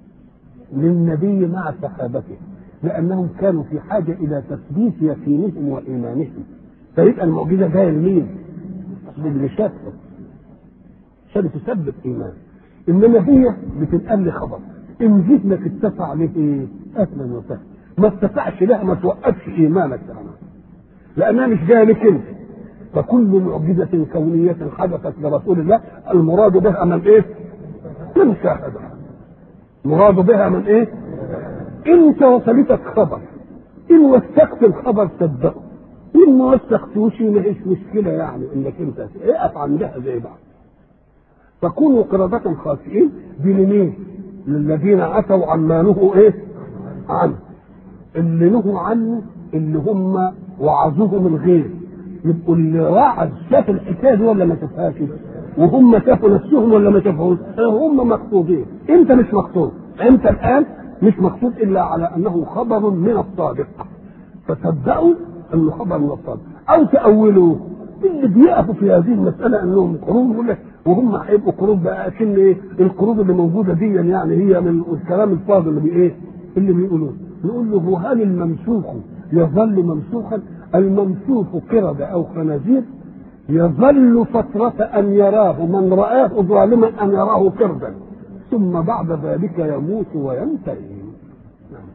للنبي مع صحابته لانهم كانوا في حاجه الى تثبيت يقينهم وايمانهم فيبقى المعجزه جايه لمين؟ للي شافه عشان تثبت ايمان انما هي بتنقل لي خبر ان ذهنك اتسع له ايه؟ اهلا وسهلا ما اتسعش لها ما توقفش ايمانك يعني لانها مش جايه لك انت فكل معجزه كونيه حدثت لرسول الله المراد بها من ايه؟ من شاهدها مراد بها من ايه؟ انت وصلتك خبر ان وثقت الخبر صدقه ان ما وثقتوش ما فيش مشكله يعني انك انت اقف عندها زي بعض فكونوا قردة خاسئين دي لمين؟ للذين عتوا عما نهوا ايه؟ عنه اللي نهوا عنه اللي هم وعظوهم الغير يبقوا اللي وعظ شاف الحكايه دي ولا ما شافهاش وهم شافوا نفسهم ولا ما شافوش هم مقصودين انت مش مقصود انت الان مش مقصود الا على انه خبر من الصادق فصدقوا انه خبر من الصادق او تاولوا اللي بيقفوا في هذه المساله انهم قرون يقول لك وهم هيبقوا قرون بقى اكن ايه القرون اللي موجوده دي يعني هي من الكلام الفاضل اللي بايه اللي بيقولوه نقول له هل الممسوخ يظل ممسوخا الممسوخ قرد او خنازير يظل فترة أن يراه من رآه ظالما أن يراه قردا ثم بعد ذلك يموت وينتهي نعم.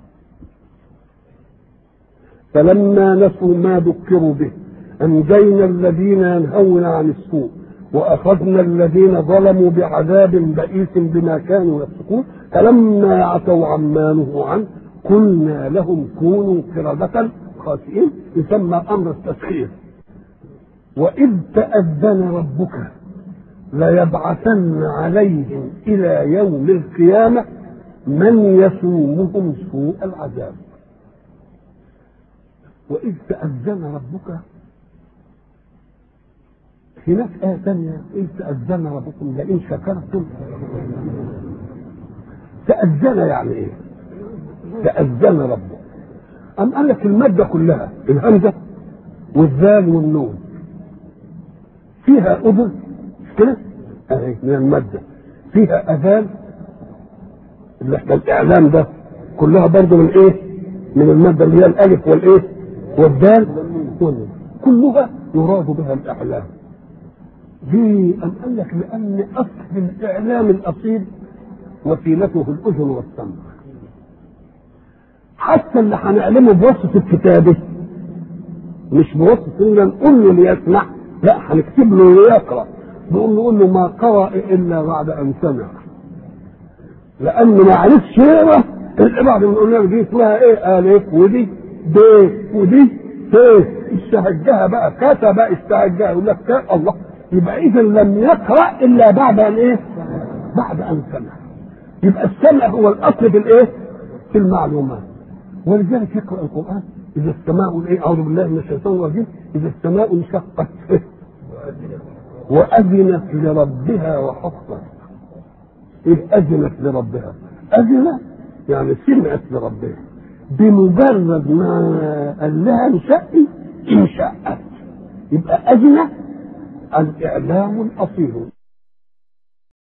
فلما نسوا ما ذكروا به أنجينا الذين ينهون عن السوء وأخذنا الذين ظلموا بعذاب بئيس بما كانوا يفسقون فلما عتوا عما نهوا عنه قلنا لهم كونوا قردة خاسئين يسمى أمر التسخير وإذ تأذن ربك ليبعثن عليهم إلى يوم القيامة من يسومهم سوء العذاب وإذ تأذن ربك هناك آية ثانية إذ تأذن ربكم لئن شكرتم تأذن يعني إيه؟ تأذن ربك أم قال لك المادة كلها الهمزة والذال والنون فيها أذن مش كده؟ أهي من المادة فيها أذان اللي احنا الإعلام ده كلها برضه من إيه؟ من المادة اللي هي الألف والإيه؟ والدال والنون كلها يراد بها الإعلام ليه؟ أم قال لك لأن أصل الإعلام الأصيل وسيلته الأذن والسمع حتى اللي هنعلمه بواسطة كتابه مش بواسطة إن نقول له ليسمع لا هنكتب له ليقرأ نقول نقول له ما قرأ إلا بعد أن سمع لأنه ما عرفش يقرأ بعد ما نقول له دي اسمها إيه ألف ودي ب ودي ت استهجها بقى كتب استهجها يقول لك ك- الله يبقى إذا لم يقرأ إلا بعد أن إيه؟ بعد أن سمع يبقى السمع هو الأصل في الإيه؟ في المعلومات ولذلك يقرأ القرآن إذا السماء إيه أعوذ بالله من الشيطان الرجيم إذا السماء انشقت وأذنت لربها وحقت إيه أذنت لربها أذن يعني سمعت لربها بمجرد ما قال لها انشقي انشقت يبقى أذن الإعلام الأصيل